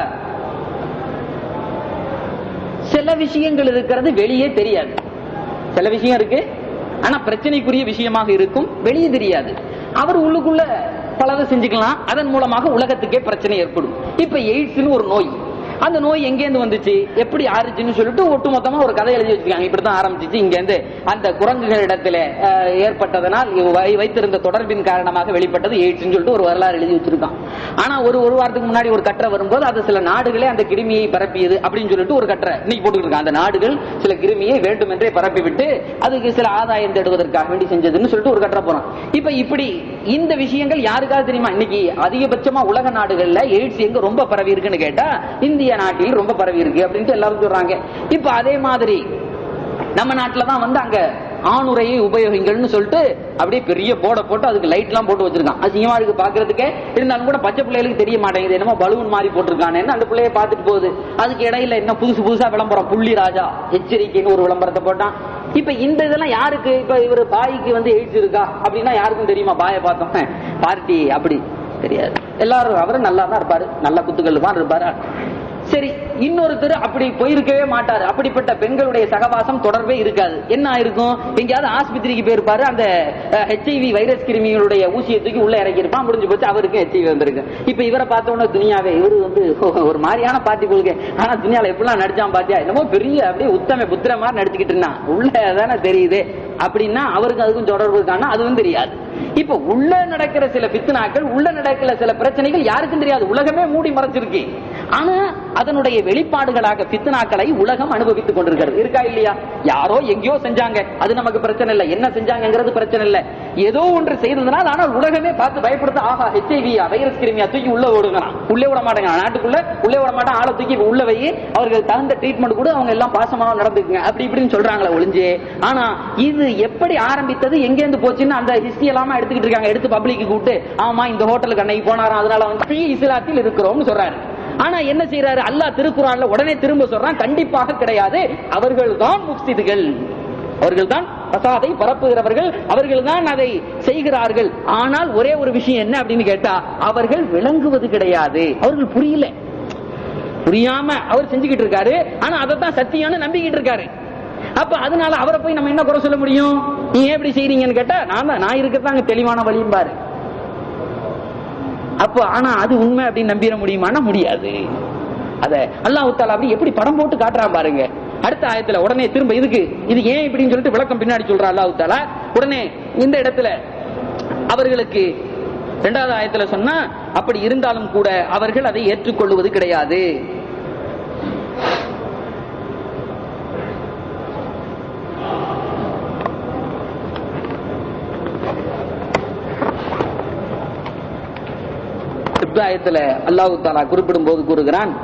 சில விஷயங்கள் இருக்கிறது வெளியே தெரியாது சில விஷயம் இருக்கு ஆனா பிரச்சனைக்குரிய விஷயமாக இருக்கும் வெளியே தெரியாது அவர் உள்ளுக்குள்ள பலதை செஞ்சுக்கலாம் அதன் மூலமாக உலகத்துக்கே பிரச்சனை ஏற்படும் இப்ப எய்ட்ஸ்னு ஒரு நோய் அந்த நோய் எங்கேருந்து வந்துச்சு எப்படி ஆறுச்சுன்னு சொல்லிட்டு ஒட்டுமொத்தமா ஒரு கதை எழுதி வச்சிருக்காங்க இப்படித்தான் ஆரம்பிச்சிச்சு இங்க இருந்து அந்த குரங்குகளிடத்துல அஹ், ஏற்பட்டதனால் இவ வை- வைத்திருந்த தொடர்பின் காரணமாக வெளிப்பட்டது எய்ட்ஸ்னு சொல்லிட்டு ஒரு வரலாறு எழுதி வச்சிருக்கான் ஆனா ஒரு ஒரு வாரத்துக்கு முன்னாடி ஒரு கட்டுரை வரும்போது அது சில நாடுகளே அந்த கிருமியை பரப்பியது அப்படின்னு சொல்லிட்டு ஒரு கட்டுரை இன்னைக்கு போட்டுக்கிட்டு இருக்காங்க அந்த நாடுகள் சில கிருமியை வேண்டுமென்றே பரப்பி விட்டு அதுக்கு சில ஆதாயம் தேடுவதற்காக வேண்டி செஞ்சதுன்னு சொல்லிட்டு ஒரு கட்டுரை போறோம் இப்ப இப்படி இந்த விஷயங்கள் யாருக்காவது தெரியுமா இன்னைக்கு அதிகபட்சமா உலக நாடுகள்ல எய்ட்ஸ் எங்க ரொம்ப பரவி இருக்குன்னு கேட்டா இந்திய நாட்டில் ரொம்ப பரவி இருக்கு அப்படின்ட்டு எல்லாரும் சொல்றாங்க இப்ப அதே மாதிரி நம்ம நாட்டுல தான் வந்து அங்க ஆணுரையை உபயோகிங்கள்னு சொல்லிட்டு அப்படியே பெரிய போர்டை போட்டு அதுக்கு லைட் எல்லாம் போட்டு வச்சிருக்கான் அசிங்கமா இருக்கு பாக்குறதுக்கே இருந்தாலும் கூட பச்சை பிள்ளைகளுக்கு தெரிய மாட்டேங்குது என்னமோ பலூன் மாதிரி போட்டிருக்கானேன்னு அந்த பிள்ளைய பார்த்துட்டு போகுது அதுக்கு இடையில என்ன புதுசு புதுசா விளம்பரம் புள்ளி ராஜா எச்சரிக்கைன்னு ஒரு விளம்பரத்தை போட்டான் இப்ப இந்த இதெல்லாம் யாருக்கு இப்ப இவர் பாய்க்கு வந்து எய்ட்ஸ் இருக்கா அப்படின்னா யாருக்கும் தெரியுமா பாயை பார்த்தோம் பார்ட்டி அப்படி தெரியாது எல்லாரும் அவரு நல்லா தான் இருப்பாரு நல்ல குத்துக்கள் தான் இருப்பாரு சரி இன்னொருத்தர் அப்படி போயிருக்கவே மாட்டாரு அப்படிப்பட்ட பெண்களுடைய சகவாசம் தொடர்பே இருக்காது என்ன ஆயிருக்கும் எங்கேயாவது ஆஸ்பத்திரிக்கு போயிருப்பாரு அந்த ஹெச்ஐவி வைரஸ் கிருமிகளுடைய ஊசியை தூக்கி உள்ள இறக்கியிருப்பான் முடிஞ்சு போச்சு அவருக்கு ஹெச்ஐவி வந்திருக்கு இப்ப இவரை பார்த்த உடனே துணியாவே இவரு வந்து ஒரு மாதிரியான பாத்தி போலுக்கு ஆனா துணியால எப்படிலாம் நடிச்சான் பாத்தியா என்னமோ பெரிய அப்படியே உத்தம புத்திர மாதிரி நடிச்சுக்கிட்டு இருந்தான் உள்ள தானே தெரியுது அப்படின்னா அவருக்கு அதுக்கும் தொடர்பு இருக்கான்னா அதுவும் தெரியாது இப்ப உள்ள நடக்கிற சில பித்னாக்கள் உள்ள நடக்கிற சில பிரச்சனைகள் யாருக்கும் தெரியாது உலகமே மூடி மறைச்சிருக்கு ஆனா அதனுடைய வெளிப்பாடுகளாக பித்னாக்களை உலகம் அனுபவித்துக் கொண்டிருக்கிறது இருக்கா இல்லையா யாரோ எங்கேயோ செஞ்சாங்க அது நமக்கு பிரச்சனை இல்லை என்ன செஞ்சாங்கிறது பிரச்சனை இல்லை ஏதோ ஒன்று செய்ததுனால் ஆனால் உலகமே பார்த்து பயப்படுத்த ஆஹா ஹெச்ஐவியா வைரஸ் கிருமியா தூக்கி உள்ள ஓடுங்கலாம் உள்ளே விட மாட்டாங்க நாட்டுக்குள்ள உள்ளே விட மாட்டான் ஆளை தூக்கி உள்ள வை அவர்கள் தகுந்த ட்ரீட்மெண்ட் கூட அவங்க எல்லாம் பாசமாக நடந்துக்குங்க அப்படி இப்படின்னு சொல்றாங்களே ஒளிஞ்சு ஆனா இது எப்படி ஆரம்பித்தது எங்கேருந்து போச்சுன்னு அந்த ஹிஸ்டரி எல்லாமே எடுத்துக்கிட்டு இருக்காங்க எடுத்து பப்ளிக்கு கூப்பிட்டு ஆமா இந்த ஹோட்டலுக்கு அன்னைக்கு போனாராம் அதனால வந்து இஸ்லாத்தில் இருக்கிறோம்னு சொல்றாரு ஆனா என்ன செய்யறாரு அல்லாஹ் திருக்குறான்ல உடனே திரும்ப சொல்றான் கண்டிப்பாக கிடையாது அவர்கள் தான் முஃப்சிதுகள் அவர்கள் தான் பசாதை பரப்புகிறவர்கள் அவர்கள் தான் அதை செய்கிறார்கள் ஆனால் ஒரே ஒரு விஷயம் என்ன அப்படின்னு கேட்டா அவர்கள் விளங்குவது கிடையாது அவர்கள் புரியல புரியாம அவர் செஞ்சுக்கிட்டு இருக்காரு ஆனா அதை தான் சத்தியம்னு நம்பிக்கிட்டு இருக்காரு அப்ப அதனால அவரை போய் நம்ம என்ன குறை சொல்ல முடியும் நீ ஏன் இப்படி செய்றீங்கன்னு கேட்டா நான் தான் நான் இருக்கிறதாங்க தெளிவான வழியும் பாரு அப்ப ஆனா அது உண்மை அப்படின்னு நம்பிட முடியுமானா முடியாது அத அல்லாஹ் தாலா அப்படி எப்படி படம் போட்டு காட்டுறான் பாருங்க அடுத்த ஆயத்துல உடனே திரும்ப இதுக்கு இது ஏன் இப்படின்னு சொல்லிட்டு விளக்கம் பின்னாடி சொல்றான் அல்லாஹ் தாலா உடனே இந்த இடத்துல அவர்களுக்கு இரண்டாவது ஆயத்துல சொன்னா அப்படி இருந்தாலும் கூட அவர்கள் அதை ஏற்றுக்கொள்வது கிடையாது இப்ராயத்துல அல்லாஹு தாலா குறிப்பிடும் போது கூறுகிறான்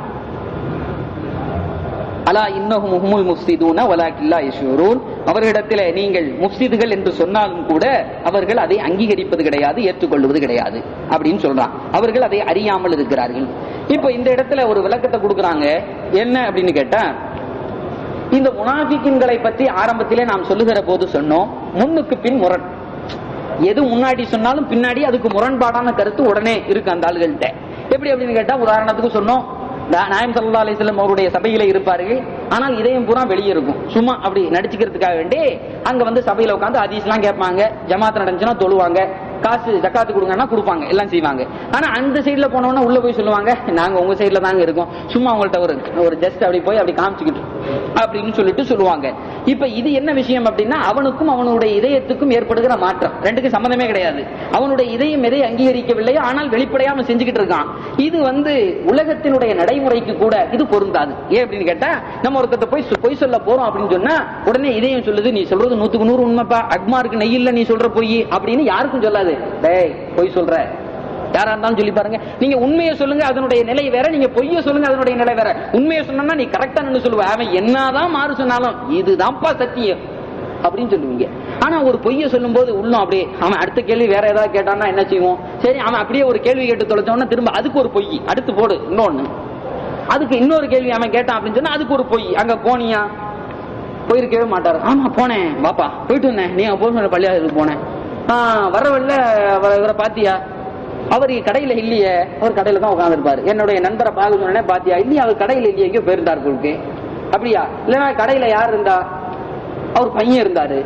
அலா இன்னஹும் ஹுமுல் முஃப்சிதூன வலாக்கில்லா யஷ்யூரூன் அவர்களிடத்திலே நீங்கள் முஃப்சிதுகள் என்று சொன்னாலும் கூட அவர்கள் அதை அங்கீகரிப்பது கிடையாது ஏற்றுக்கொள்வது கிடையாது அப்படின்னு சொல்றான் அவர்கள் அதை அறியாமல் இருக்கிறார்கள் இப்போ இந்த இடத்துல ஒரு விளக்கத்தை கொடுக்கறாங்க என்ன அப்படின்னு கேட்டா இந்த முனாஃபிக்கின்களை பற்றி ஆரம்பத்திலே நாம் சொல்லுகிற போது சொன்னோம் முன்னுக்கு பின் முரண் எது முன்னாடி சொன்னாலும் பின்னாடி அதுக்கு முரண்பாடான கருத்து உடனே இருக்கு அந்த ஆளுகள்கிட்ட எப்படி அப்படின்னு கேட்டா உதாரணத்துக்கு சொன்னோம் நா- நாயம் சல்லா அலிஸ்லாம் அவருடைய சபையில இருப்பார்கள் ஆனால் இதயம் பூரா வெளியே இருக்கும் சும்மா அப்படி நடிச்சுக்கிறதுக்காக வேண்டி அங்க வந்து சபையில உட்காந்து ஹதீஸ்லாம் கேட்பாங்க ஜமாத் நடந்துச்சுன்னா தொழுவாங்க காசு ஜக்காத்து கொடுங்கன்னா கொடுப்பாங்க எல்லாம் செய்வாங்க ஆனா அந்த சைடுல போனவொன்னா உள்ள போய் சொல்லுவாங்க நாங்க உங்க சைடுல தாங்க இருக்கோம் சும்மா உங்கள்ட்ட ஒரு ஒரு ஜஸ்ட் அப்படி போய் அப்படி காமிச்சுக்கிட்டு அப்படின்னு சொல்லிட்டு சொல்லுவாங்க இப்ப இது என்ன விஷயம் அப்படின்னா அவனுக்கும் அவனுடைய இதயத்துக்கும் ஏற்படுகிற மாற்றம் ரெண்டுக்கும் சம்பந்தமே கிடையாது அவனுடைய இதயம் எதை அங்கீகரிக்கவில்லையோ ஆனால் வெளிப்படையாம செஞ்சுக்கிட்டு இருக்கான் இது வந்து உலகத்தினுடைய நடைமுறைக்கு கூட இது பொருந்தாது ஏன் அப்படின்னு கேட்டா நம்ம ஒருத்தர் போய் சொ- பொய் சொல்ல போறோம் அப்படின்னு சொன்னா உடனே இதயம் சொல்லுது நீ சொல்றது நூத்துக்கு நூறு உண்மைப்பா அக்மாருக்கு நெய் இல்ல நீ சொல்ற பொய் அப்படின்னு யாருக்கும் சொல்லாது டேய் பொய் சொல்ற யாரா இருந்தாலும் சொல்லி பாருங்க நீங்க உண்மையை சொல்லுங்க அதனுடைய நிலை வேற நீங்க பொய்ய சொல்லுங்க அதனுடைய நிலை வேற உண்மையை சொன்னா நீ கரெக்டா நின்னு சொல்லுவ அவன் என்னதான் மாறு சொன்னாலும் இதுதான்ப்பா சத்தியம் அப்படின்னு சொல்லுவீங்க ஆனா ஒரு பொய்ய சொல்லும் போது உள்ளம் அப்படியே அவன் அடுத்த கேள்வி வேற ஏதாவது கேட்டான்னா என்ன செய்வோம் சரி அவன் அப்படியே ஒரு கேள்வி கேட்டு தொலைச்சோன்னா திரும்ப அதுக்கு ஒரு பொய் அடுத்து போடு இன்னொன்னு அதுக்கு இன்னொரு கேள்வி அவன் கேட்டான் அப்படின்னு சொன்னா அதுக்கு ஒரு பொய் அங்க போனியா போயிருக்கவே மாட்டாரு ஆமா போனேன் பாப்பா போயிட்டு வந்தேன் நீ அங்க போக சொன்ன பள்ளியாருக்கு போனேன் ஆ, வர வழியில வ- இவரை பாத்தியா அவர் கடையில இல்லையே அவர் கடையில தான் உட்காந்துருப்பாரு என்னுடைய நண்பரை பார்க்க சொன்னே பாத்தியா இல்லையா அவர் கடையில இல்லையே எங்கேயோ போயிருந்தார் போலுக்கு அப்படியா இல்லைன்னா கடையில யார் இருந்தா அவர் பையன் இருந்தாரு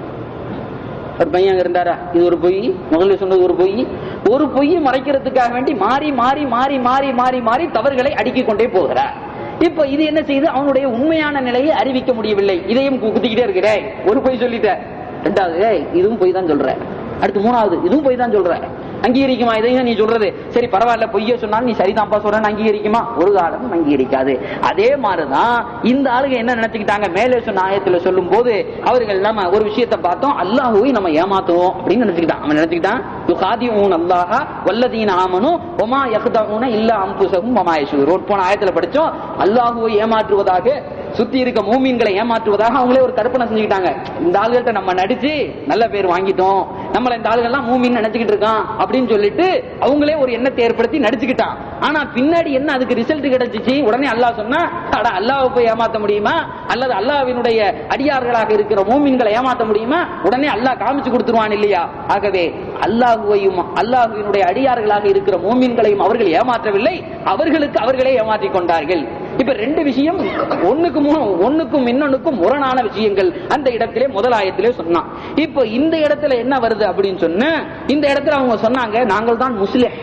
ஒரு பையன் அங்க இருந்தாரா இது ஒரு பொய் முதல்ல சொன்னது ஒரு பொய் ஒரு பொய் மறைக்கிறதுக்காக வேண்டி மாறி மாறி மாறி மாறி மாறி மாறி தவறுகளை அடுக்கிக் கொண்டே போகிறார் இப்ப இது என்ன செய்யுது அவனுடைய உண்மையான நிலையை அறிவிக்க முடியவில்லை இதையும் கு- குத்திக்கிட்டே இருக்கிறேன் ஒரு பொய் சொல்லிட்ட ரெண்டாவது ஏய், இதுவும் பொய் தான் சொல்ற அடுத்து மூணாவது இதுவும் பொய் தான் சொல்ற அங்கீகரிக்குமா இதையும் நீ சொல்றது சரி பரவாயில்ல பொய்ய சொன்னாலும் நீ சரிதான்ப்பா சொல்றேன்னு அங்கீகரிக்குமா ஒரு காலமும் அங்கீகரிக்காது அதே மாதிரிதான் இந்த ஆளுங்க என்ன நினைச்சுக்கிட்டாங்க மேலே சொன்ன ஆயத்துல சொல்லும் போது அவர்கள் நம்ம ஒரு விஷயத்தை பார்த்தோம் அல்லாஹுவை நம்ம ஏமாத்துவோம் அப்படின்னு நினைச்சுக்கிட்டான் அவன் நினைச்சுக்கிட்டான் யுகாதியூன் அல்லாஹா வல்லதீன ஆமனு ஒமா யஹ்தூன இல்ல அம்புசகும் ஒமா யஷூரூன் போன ஆயத்துல படிச்சோம் அல்லாஹுவை ஏமாற்றுவதாக சுத்தி இருக்க மூமீன்களை ஏமாற்றுவதாக அவங்களே ஒரு கற்பனை செஞ்சுக்கிட்டாங்க இந்த ஆளுகள்ட்ட நம்ம நடிச்சு நல்ல பேர் வாங்கிட்டோம் நம்மள இந்த ஆளுகள்லாம் மூமின்னு நினைச்சுக்கிட்டு இருக்கான் அப்படின்னு சொல்லிட்டு அவங்களே ஒரு எண்ணத்தை ஏற்படுத்தி நடிச்சுக்கிட்டான் ஆனா பின்னாடி என்ன அதுக்கு ரிசல்ட் கிடைச்சிச்சு உடனே அல்லாஹ் சொன்னா அட அல்லாஹ்வை போய் ஏமாத்த முடியுமா அல்லது அல்லாஹ்வினுடைய அடியார்களாக இருக்கிற மூமின்களை ஏமாத்த முடியுமா உடனே அல்லாஹ் காமிச்சு கொடுத்துருவான் இல்லையா ஆகவே அல்லாஹுவையும் அல்லாஹுவினுடைய அடியார்களாக இருக்கிற மூமின்களையும் அவர்கள் ஏமாற்றவில்லை அவர்களுக்கு அவர்களே ஏமாற்றிக் கொண்டார்கள் இப்ப ரெண்டு விஷயம் ஒண்ணுக்கு மு- ஒண்ணுக்கும் இன்னொன்னுக்கும் முரணான விஷயங்கள் அந்த இடத்திலே முதல் ஆயத்திலே சொன்னான் இப்ப இந்த இடத்துல என்ன வருது அப்படின்னு சொன்ன இந்த இடத்துல அவங்க சொன்னாங்க நாங்கள் தான் முஸ்லிம்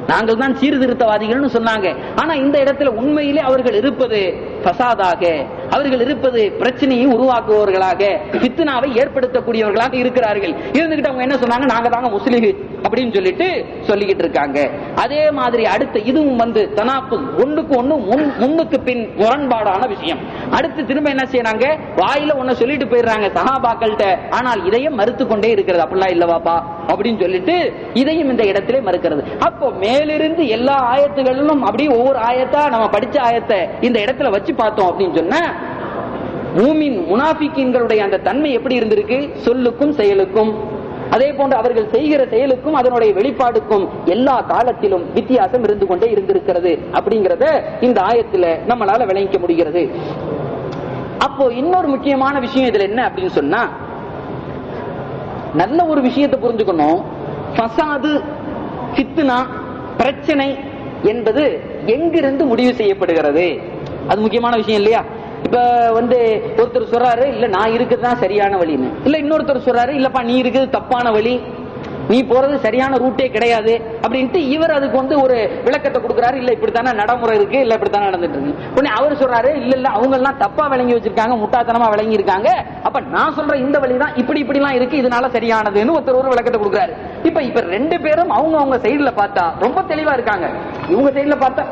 நாங்கள் தான் சீர்திருத்தவாதிகள்னு சொன்னாங்க ஆனா இந்த இடத்துல உண்மையிலே அவர்கள் இருப்பது பசாதாக அவர்கள் இருப்பது பிரச்சனையை உருவாக்குபவர்களாக பித்னாவை ஏற்படுத்தக்கூடியவர்களாக இருக்கிறார்கள் இருந்துகிட்டு அவங்க என்ன சொன்னாங்க நாங்க தாங்க முஸ்லிம் அப்படின்னு சொல்லிட்டு சொல்லிக்கிட்டு இருக்காங்க அதே மாதிரி அடுத்த இதுவும் வந்து தனாப்பு ஒண்ணுக்கு ஒண்ணு முன் முன்னுக்கு பின் முரண்பாடான விஷயம் அடுத்து திரும்ப என்ன செய்யறாங்க வாயில ஒண்ணு சொல்லிட்டு போயிடுறாங்க சகாபாக்கள்கிட்ட ஆனால் இதையும் மறுத்து கொண்டே இருக்கிறது அப்படிலாம் இல்லவாப்பா அப்படின்னு சொல்லிட்டு இதையும் இந்த இடத்திலே மறுக்கிறது அப்போ மேலிருந்து எல்லா ஆயத்துகளிலும் அப்படியே ஒவ்வொரு ஆயத்தா நம்ம படிச்ச ஆயத்தை இந்த இடத்துல வச்சு பார்த்தோம் அப்படின்னு சொன்னா மூமின் முனாஃபிக்கின்களுடைய அந்த தன்மை எப்படி இருந்திருக்கு சொல்லுக்கும் செயலுக்கும் அதே போன்று அவர்கள் செய்கிற செயலுக்கும் அதனுடைய வெளிப்பாடுக்கும் எல்லா காலத்திலும் வித்தியாசம் இருந்து கொண்டே இருந்திருக்கிறது அப்படிங்கறத இந்த ஆயத்துல நம்மளால விளங்கிக்க முடிகிறது அப்போ இன்னொரு முக்கியமான விஷயம் இதுல என்ன அப்படின்னு சொன்னா நல்ல ஒரு விஷயத்தை புரிஞ்சுக்கணும் ஃபசாது ஃபித்னா பிரச்சனை என்பது எங்கிருந்து முடிவு செய்யப்படுகிறது அது முக்கியமான விஷயம் இல்லையா இப்ப வந்து ஒருத்தர் சொல்றாரு இல்ல நான் இருக்கிறது தான் சரியான வழின்னு இல்ல இன்னொருத்தர் சொல்றாரு இல்லப்பா நீ இருக்கிறது தப்பான வழி நீ போறது சரியான ரூட்டே கிடையாது அப்படின்ட்டு இவர் அதுக்கு வந்து ஒரு விளக்கத்தை கொடுக்குறாரு இல்ல இப்படித்தானே நடைமுறை இருக்கு இல்ல இப்படித்தானே நடந்துட்டு இருக்கு உடனே அவர் சொல்றாரு இல்ல இல்ல அவங்க எல்லாம் தப்பா விளங்கி வச்சிருக்காங்க முட்டாத்தனமா விளங்கி இருக்காங்க அப்ப நான் சொல்ற இந்த வழி தான் இப்படி இப்படி எல்லாம் இருக்கு இதனால சரியானதுன்னு ஒருத்தர் ஒரு விளக்கத்தை கொடுக்குறாரு இப்ப இப்ப ரெண்டு பேரும் அவங்க அவங்க சைடுல பார்த்தா ரொம்ப தெளிவா இருக்காங்க இவங்க சைடுல பார்த்தா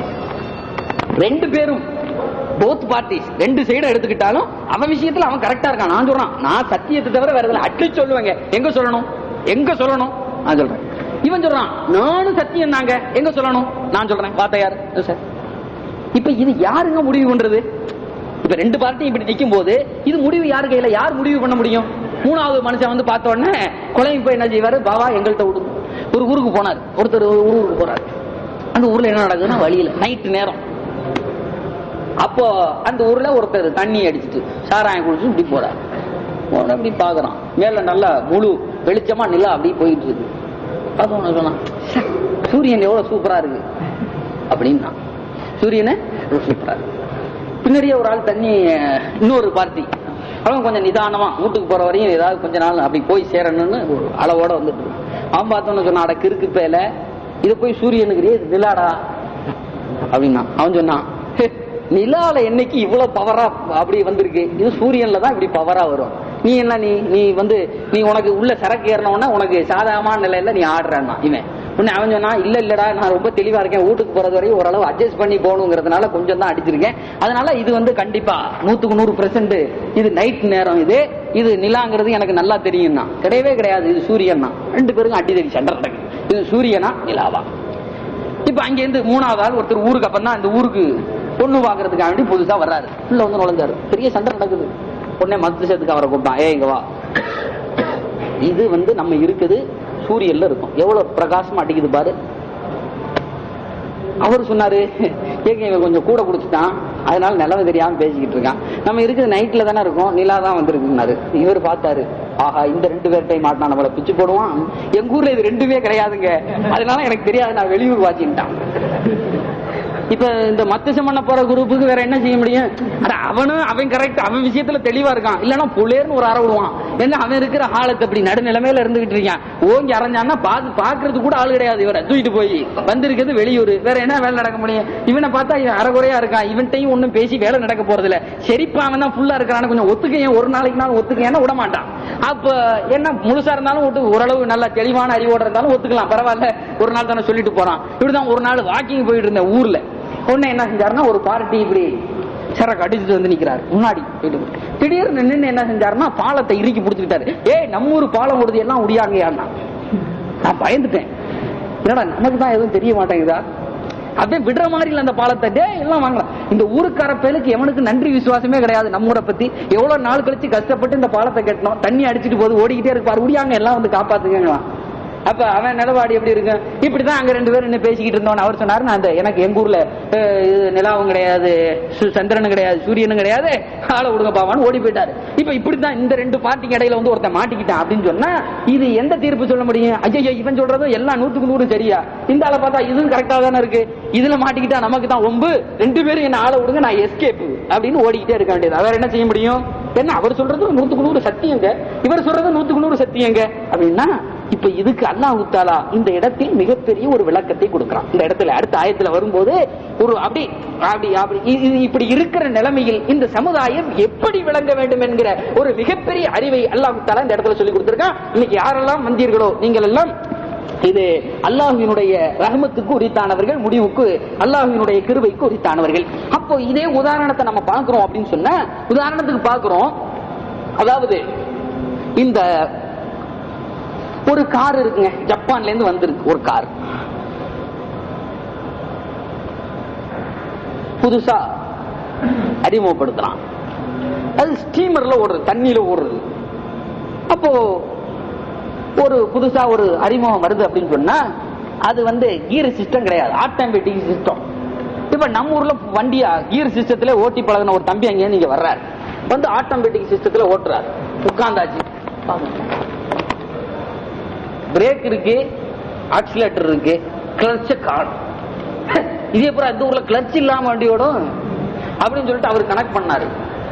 ரெண்டு பேரும் போத் பார்ட்டிஸ் ரெண்டு சைடும் எடுத்துக்கிட்டாலும் அவன் விஷயத்துல அவன் கரெக்டா இருக்கான் நான் சொல்றான் நான் சத்தியத்தை தவிர வேற எதுல அட்லீஸ்ட் சொல்லுவேங்க எங்க சொல்லணும் எங்க சொல்லணும் நான் சொல்றேன் இவன் சொல்றான் நானும் சத்தியம் தாங்க எங்க சொல்லணும் நான் சொல்றேன் பார்த்தா யாரு சார் இப்ப இது யாருங்க முடிவு பண்றது இப்ப ரெண்டு பார்ட்டியும் இப்படி நிக்கும் போது இது முடிவு யாரு கையில யார் முடிவு பண்ண முடியும் மூணாவது மனுஷன் வந்து பார்த்த உடனே குழம்பு போய் என்ன செய்வாரு பாபா எங்கள்கிட்ட விடுங்க ஒரு ஊருக்கு போனார் ஒருத்தர் ஒரு ஊருக்கு போறாரு அந்த ஊர்ல என்ன நடக்குதுன்னா வழியில நைட்டு நேரம் அப்போ அந்த ஊர்ல ஒருத்தர் தண்ணி அடிச்சிட்டு சாராயம் குடிச்சு இப்படி போறாரு போன அப்படி பாக்குறான் மேல நல்லா முழு வெளிச்சமா நிலா அப்படி போயிட்டு இருக்கு பார்த்தவன சொன்னான் "ச்சே, சூரியன் எவ்வளவு சூப்பரா இருக்கு அப்படின்னா சூரியனை சூப்பரா இருக்கு பின்னாடியே ஒரு ஆள் தண்ணி இன்னொரு பார்ட்டி அவன் கொஞ்சம் நிதானமா வீட்டுக்கு போற வரையும் ஏதாவது கொஞ்ச நாள் அப்படி போய் சேரணும்னு ஒரு அளவோட வந்துட்டு இருக்கான். அவன் பார்த்தவன சொன்னான் அட கிறுக்கு பேல இது போய் சூரியனுக்கு இது நிலாடா அப்படின்னா அவன் சொன்னான் "ஹே, நிலால என்னைக்கு இவ்வளவு பவரா அப்படி வந்திருக்கு இது சூரியன்ல தான் இப்படி பவரா வரும் நீ என்ன நீ நீ வந்து நீ உனக்கு உள்ள சரக்கு ஏறினோன்னா உனக்கு சாதகமான நிலையில நீ ஆடுறான்னா இவன் உடனே அவன் சொன்னா இல்ல இல்லடா நான் ரொம்ப தெளிவா இருக்கேன் வீட்டுக்கு போறது வரையும் ஓரளவு அட்ஜஸ்ட் பண்ணி போகணுங்கிறதுனால கொஞ்சம் தான் அடிச்சிருக்கேன் அதனால இது வந்து கண்டிப்பா நூத்துக்கு நூறு பெர்சென்ட் இது நைட் நேரம் இது இது நிலாங்கிறது எனக்கு நல்லா தெரியும்னா கிடையவே கிடையாது இது சூரியன் தான் ரெண்டு பேருக்கும் அடி தடி சண்டை நடக்குது இது சூரியனா நிலாவா இப்ப அங்க இருந்து மூணாவது ஆள் ஒருத்தர் ஊருக்கு அப்புறம் தான் இந்த ஊருக்கு பொண்ணு பாக்குறதுக்காக வேண்டி புதுசா வர்றாரு உள்ள வந்து நுழைஞ்சாரு பெரிய சண்டை நடக்குது உடனே மத்தியத்துக்கு அவரை கூப்பிட்டான் ஏ இங்க வா இது வந்து நம்ம இருக்குது சூரியன்ல இருக்கும் எவ்வளவு பிரகாசமா அடிக்குது பாரு அவர் சொன்னாரு ஏங்க இவன் கொஞ்சம் கூட குடிச்சுட்டான் அதனால நிலவு தெரியாம பேசிக்கிட்டு இருக்கான் நம்ம இருக்குது நைட்ல தானே இருக்கோம் நிலா தான் வந்திருக்குன்னாரு இவர் பார்த்தாரு ஆஹா இந்த ரெண்டு பேர்ட்டையும் மாட்டினா நம்மள பிச்சு போடுவான் எங்க ஊர்ல இது ரெண்டுமே கிடையாதுங்க அதனால எனக்கு தெரியாது நான் வெளியூர் வாச்சின்ட்டான் இப்ப இந்த மத்தியசம் பண்ண போற குரூப்புக்கு வேற என்ன செய்ய முடியும் அட அவனும் அவன் கரெக்ட் அவன் விஷயத்துல தெளிவா இருக்கான் இல்லன்னா புலேர்னு ஒரு அற விடுவான் ஏன்னா அவன் இருக்கிற ஆளுக்கு அப்படி நடுநிலைமையில இருந்துகிட்டு இருக்கான் ஓங்கி அரைஞ்சான்னா பாத்து பாக்குறது கூட ஆள் கிடையாது இவரை தூக்கிட்டு போய் வந்திருக்கிறது வெளியூர் வேற என்ன வேலை நடக்க முடியும் இவனை பார்த்தா இவன் அறகுறையா இருக்கான் இவன்ட்டையும் ஒண்ணும் பேசி வேலை நடக்க போறது இல்ல சரிப்பா அவன் தான் ஃபுல்லா இருக்கிறான்னு கொஞ்சம் ஒத்துக்கையும் ஒரு நாளைக்கு நாள் ஒத்துக்கையான விட மாட்டான் அப்ப என்ன முழுசா இருந்தாலும் விட்டு ஓரளவு நல்ல தெளிவான அறிவோட இருந்தாலும் ஒத்துக்கலாம் பரவாயில்ல ஒரு நாள் தானே சொல்லிட்டு போறான் இப்படிதான் ஒரு நாள் வாக்கிங் போயிட்டு இருந்தேன் ஊர்ல ஒண்ணு என்ன செஞ்சாருன்னா ஒரு பார்ட்டி இப்படி சரக்கு அடிச்சுட்டு வந்து நிக்கிறாரு முன்னாடி போயிட்டு. திடீர்னு நின்னு என்ன செஞ்சாருன்னா பாலத்தை இறுக்கி பிடிச்சுக்கிட்டாரு ஏய் நம்ம ஊர் பாலம் ஓடுது எல்லாம் முடியாங்கயான்னா நான் பயந்துட்டேன் என்னடா நமக்கு தான் எதுவும் தெரிய மாட்டேங்குதா அப்படியே விடுற மாதிரி இல்ல அந்த பாலத்தை டே எல்லாம் வாங்கலாம் இந்த ஊருக்கார பேருக்கு எவனுக்கு நன்றி விசுவாசமே கிடையாது நம்ம ஊரை பத்தி எவ்வளவு நாள் கழிச்சு கஷ்டப்பட்டு இந்த பாலத்தை கட்டணும் தண்ணி அடிச்சிட்டு போது ஓடிக்கிட்டே இருப்பாரு முடியாங்க எல்லாம் வந்து காப்பாத்துக்கலாம் அப்ப அவன் நிலவாடி எப்படி இருக்கு இப்படிதான் அங்க ரெண்டு பேரும் என்ன பேசிக்கிட்டு இருந்தோம் அவர் சொன்னாரு நான் அந்த எனக்கு எங்க ஊர்ல அஹ், இது நிலாவும் கிடையாது சு- சந்திரனும் கிடையாது சூரியனும் கிடையாது ஆளை விடுங்க பாவான்னு ஓடி போயிட்டாரு இப்ப இப்படிதான் இந்த ரெண்டு பார்ட்டிக்கு இடையில வந்து ஒருத்தன் மாட்டிக்கிட்டான் அப்படின்னு சொன்னா இது எந்த தீர்ப்பு சொல்ல முடியும் ஐயோ இவன் சொல்றதும் எல்லாம் நூத்துக்கு நூறு சரியா இந்த ஆளை பார்த்தா இதுவும் கரெக்டா தானே இருக்கு இதுல மாட்டிக்கிட்டா நமக்கு தான் ஒம்பு ரெண்டு பேரும் என்ன ஆளை விடுங்க நான் எஸ்கேப் அப்படின்னு ஓடிக்கிட்டே இருக்க வேண்டியது அவர் என்ன செய்ய முடியும் என்ன அவர் சொல்றது நூத்துக்கு நூறு சத்தியங்க இவர் சொல்றது நூத்துக்கு நூறு சத்தியங்க அப்படின்னா இப்ப இதுக்கு அல்லாஹ் தாலா இந்த இடத்தில் மிகப்பெரிய ஒரு விளக்கத்தை கொடுக்கிறான் இந்த இடத்துல அடுத்த ஆயத்துல வரும்போது ஒரு அப்படி அப்படி அப்படி இ- இது இப்படி இருக்கிற நிலைமையில் இந்த சமுதாயம் எப்படி விளங்க வேண்டும் என்கிற ஒரு மிகப்பெரிய அறிவை அல்லாஹ் தாலா இந்த இடத்துல சொல்லி கொடுத்திருக்கான் இன்னைக்கு யாரெல்லாம் வந்தீர்களோ நீங்கள் எல்லாம் இது அல்லாஹ்வினுடைய ரஹமத்துக்கு உரித்தானவர்கள் முடிவுக்கு அல்லாஹ்வினுடைய கிருபைக்கு உரித்தானவர்கள் அப்போ இதே உதாரணத்தை நம்ம பார்க்கிறோம் அப்படின்னு சொன்னா உதாரணத்துக்கு பார்க்கிறோம் அதாவது இந்த ஒரு கார் இருக்குங்க ஜப்பான்ல இருந்து வந்திருக்கு ஒரு கார் புதுசா அறிமுகப்படுத்துறான் அது ஸ்டீமர்ல ஓடுறது தண்ணியில ஓடுறது அப்போ ஒரு புதுசா ஒரு அறிமுகம் வருது அப்படின்னு சொன்னா அது வந்து கீர் சிஸ்டம் கிடையாது ஆட்டோமேட்டிக் சிஸ்டம் இப்ப நம்ம ஊர்ல வண்டியா கீர் சிஸ்டத்துல ஓட்டி பழகின ஒரு தம்பி அங்கே நீங்க வர்றாரு வந்து ஆட்டோமேட்டிக் சிஸ்டத்துல ஓட்டுறாரு உட்கார்ந்தாச்சு பிரேக் இருக்கு ஆக்சிலேட்டர் இருக்கு கிளர்ச்ச காணும் இதே பூரா இந்த ஊர்ல கிளர்ச் இல்லாம வண்டி ஓடும் அப்படின்னு சொல்லிட்டு அவர் கனெக்ட் பண்ணாரு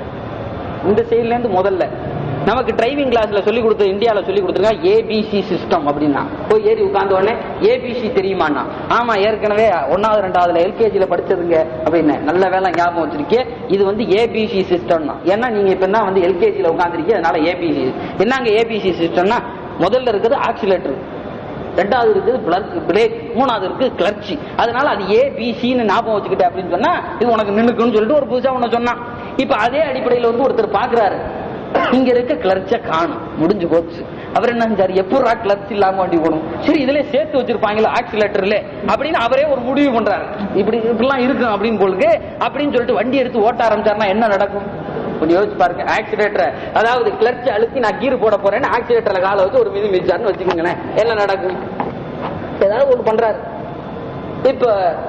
இந்த சைடுல இருந்து முதல்ல நமக்கு டிரைவிங் கிளாஸ்ல சொல்லி கொடுத்த இந்தியால சொல்லி கொடுத்துருக்காங்க ஏபிசி சிஸ்டம் அப்படின்னா போய் ஏறி உட்கார்ந்த உடனே ஏபிசி தெரியுமாண்ணா ஆமா ஏற்கனவே ஒன்னாவது ரெண்டாவதுல எல்கேஜில படிச்சதுங்க அப்படின்னு நல்ல வேலை ஞாபகம் வச்சிருக்கே இது வந்து ஏபிசி சிஸ்டம் தான் ஏன்னா நீங்க இப்ப என்ன வந்து எல்கேஜில உட்காந்துருக்கீங்க அதனால ஏபிசி என்னங்க ஏபிசி சிஸ்டம்னா முதல்ல இருக்கிறது ஆக்சிலேட்டர் ரெண்டாவது இருக்குது பிரேக் மூணாவது இருக்கு கிளர்ச்சி அதனால அது ஏ பி சின்னு ஞாபகம் வச்சுக்கிட்ட அப்படின்னு சொன்னா இது உனக்கு நின்னுக்குன்னு சொல்லிட்டு ஒரு புதுசா ஒண்ணு சொன்னான் இப்ப அதே அடிப்படையில் வந்து ஒருத்தர் பாக்குறாரு இங்க இருக்க கிளர்ச்ச காணும் முடிஞ்சு போச்சு அவர் என்ன செஞ்சாரு எப்படா கிளர்ச் இல்லாம வண்டி போகணும் சரி இதுல சேர்த்து வச்சிருப்பாங்களா ஆக்சிலேட்டர்ல அப்படின்னு அவரே ஒரு முடிவு பண்றாரு இப்படி இப்படிலாம் இருக்கும் அப்படின்னு போலுக்கு அப்படின்னு சொல்லிட்டு வண்டி எடுத்து ஓட்ட ஆரம்பிச்சாருன்னா என்ன நடக்கும் கொஞ்சம் யோசிச்சு பாருங்க ஆக்சிலேட்டர் அதாவது கிளர்ச்சி அழுத்தி நான் கீர் போட போறேன்னு ஆக்சிலேட்டர்ல காலை வச்சு ஒரு மிதி மிதிச்சாருன்னு வச்சுக்கோங்களேன் என்ன நடக்கும் ஏதாவது ஒண்ணு பண்றாரு இப்ப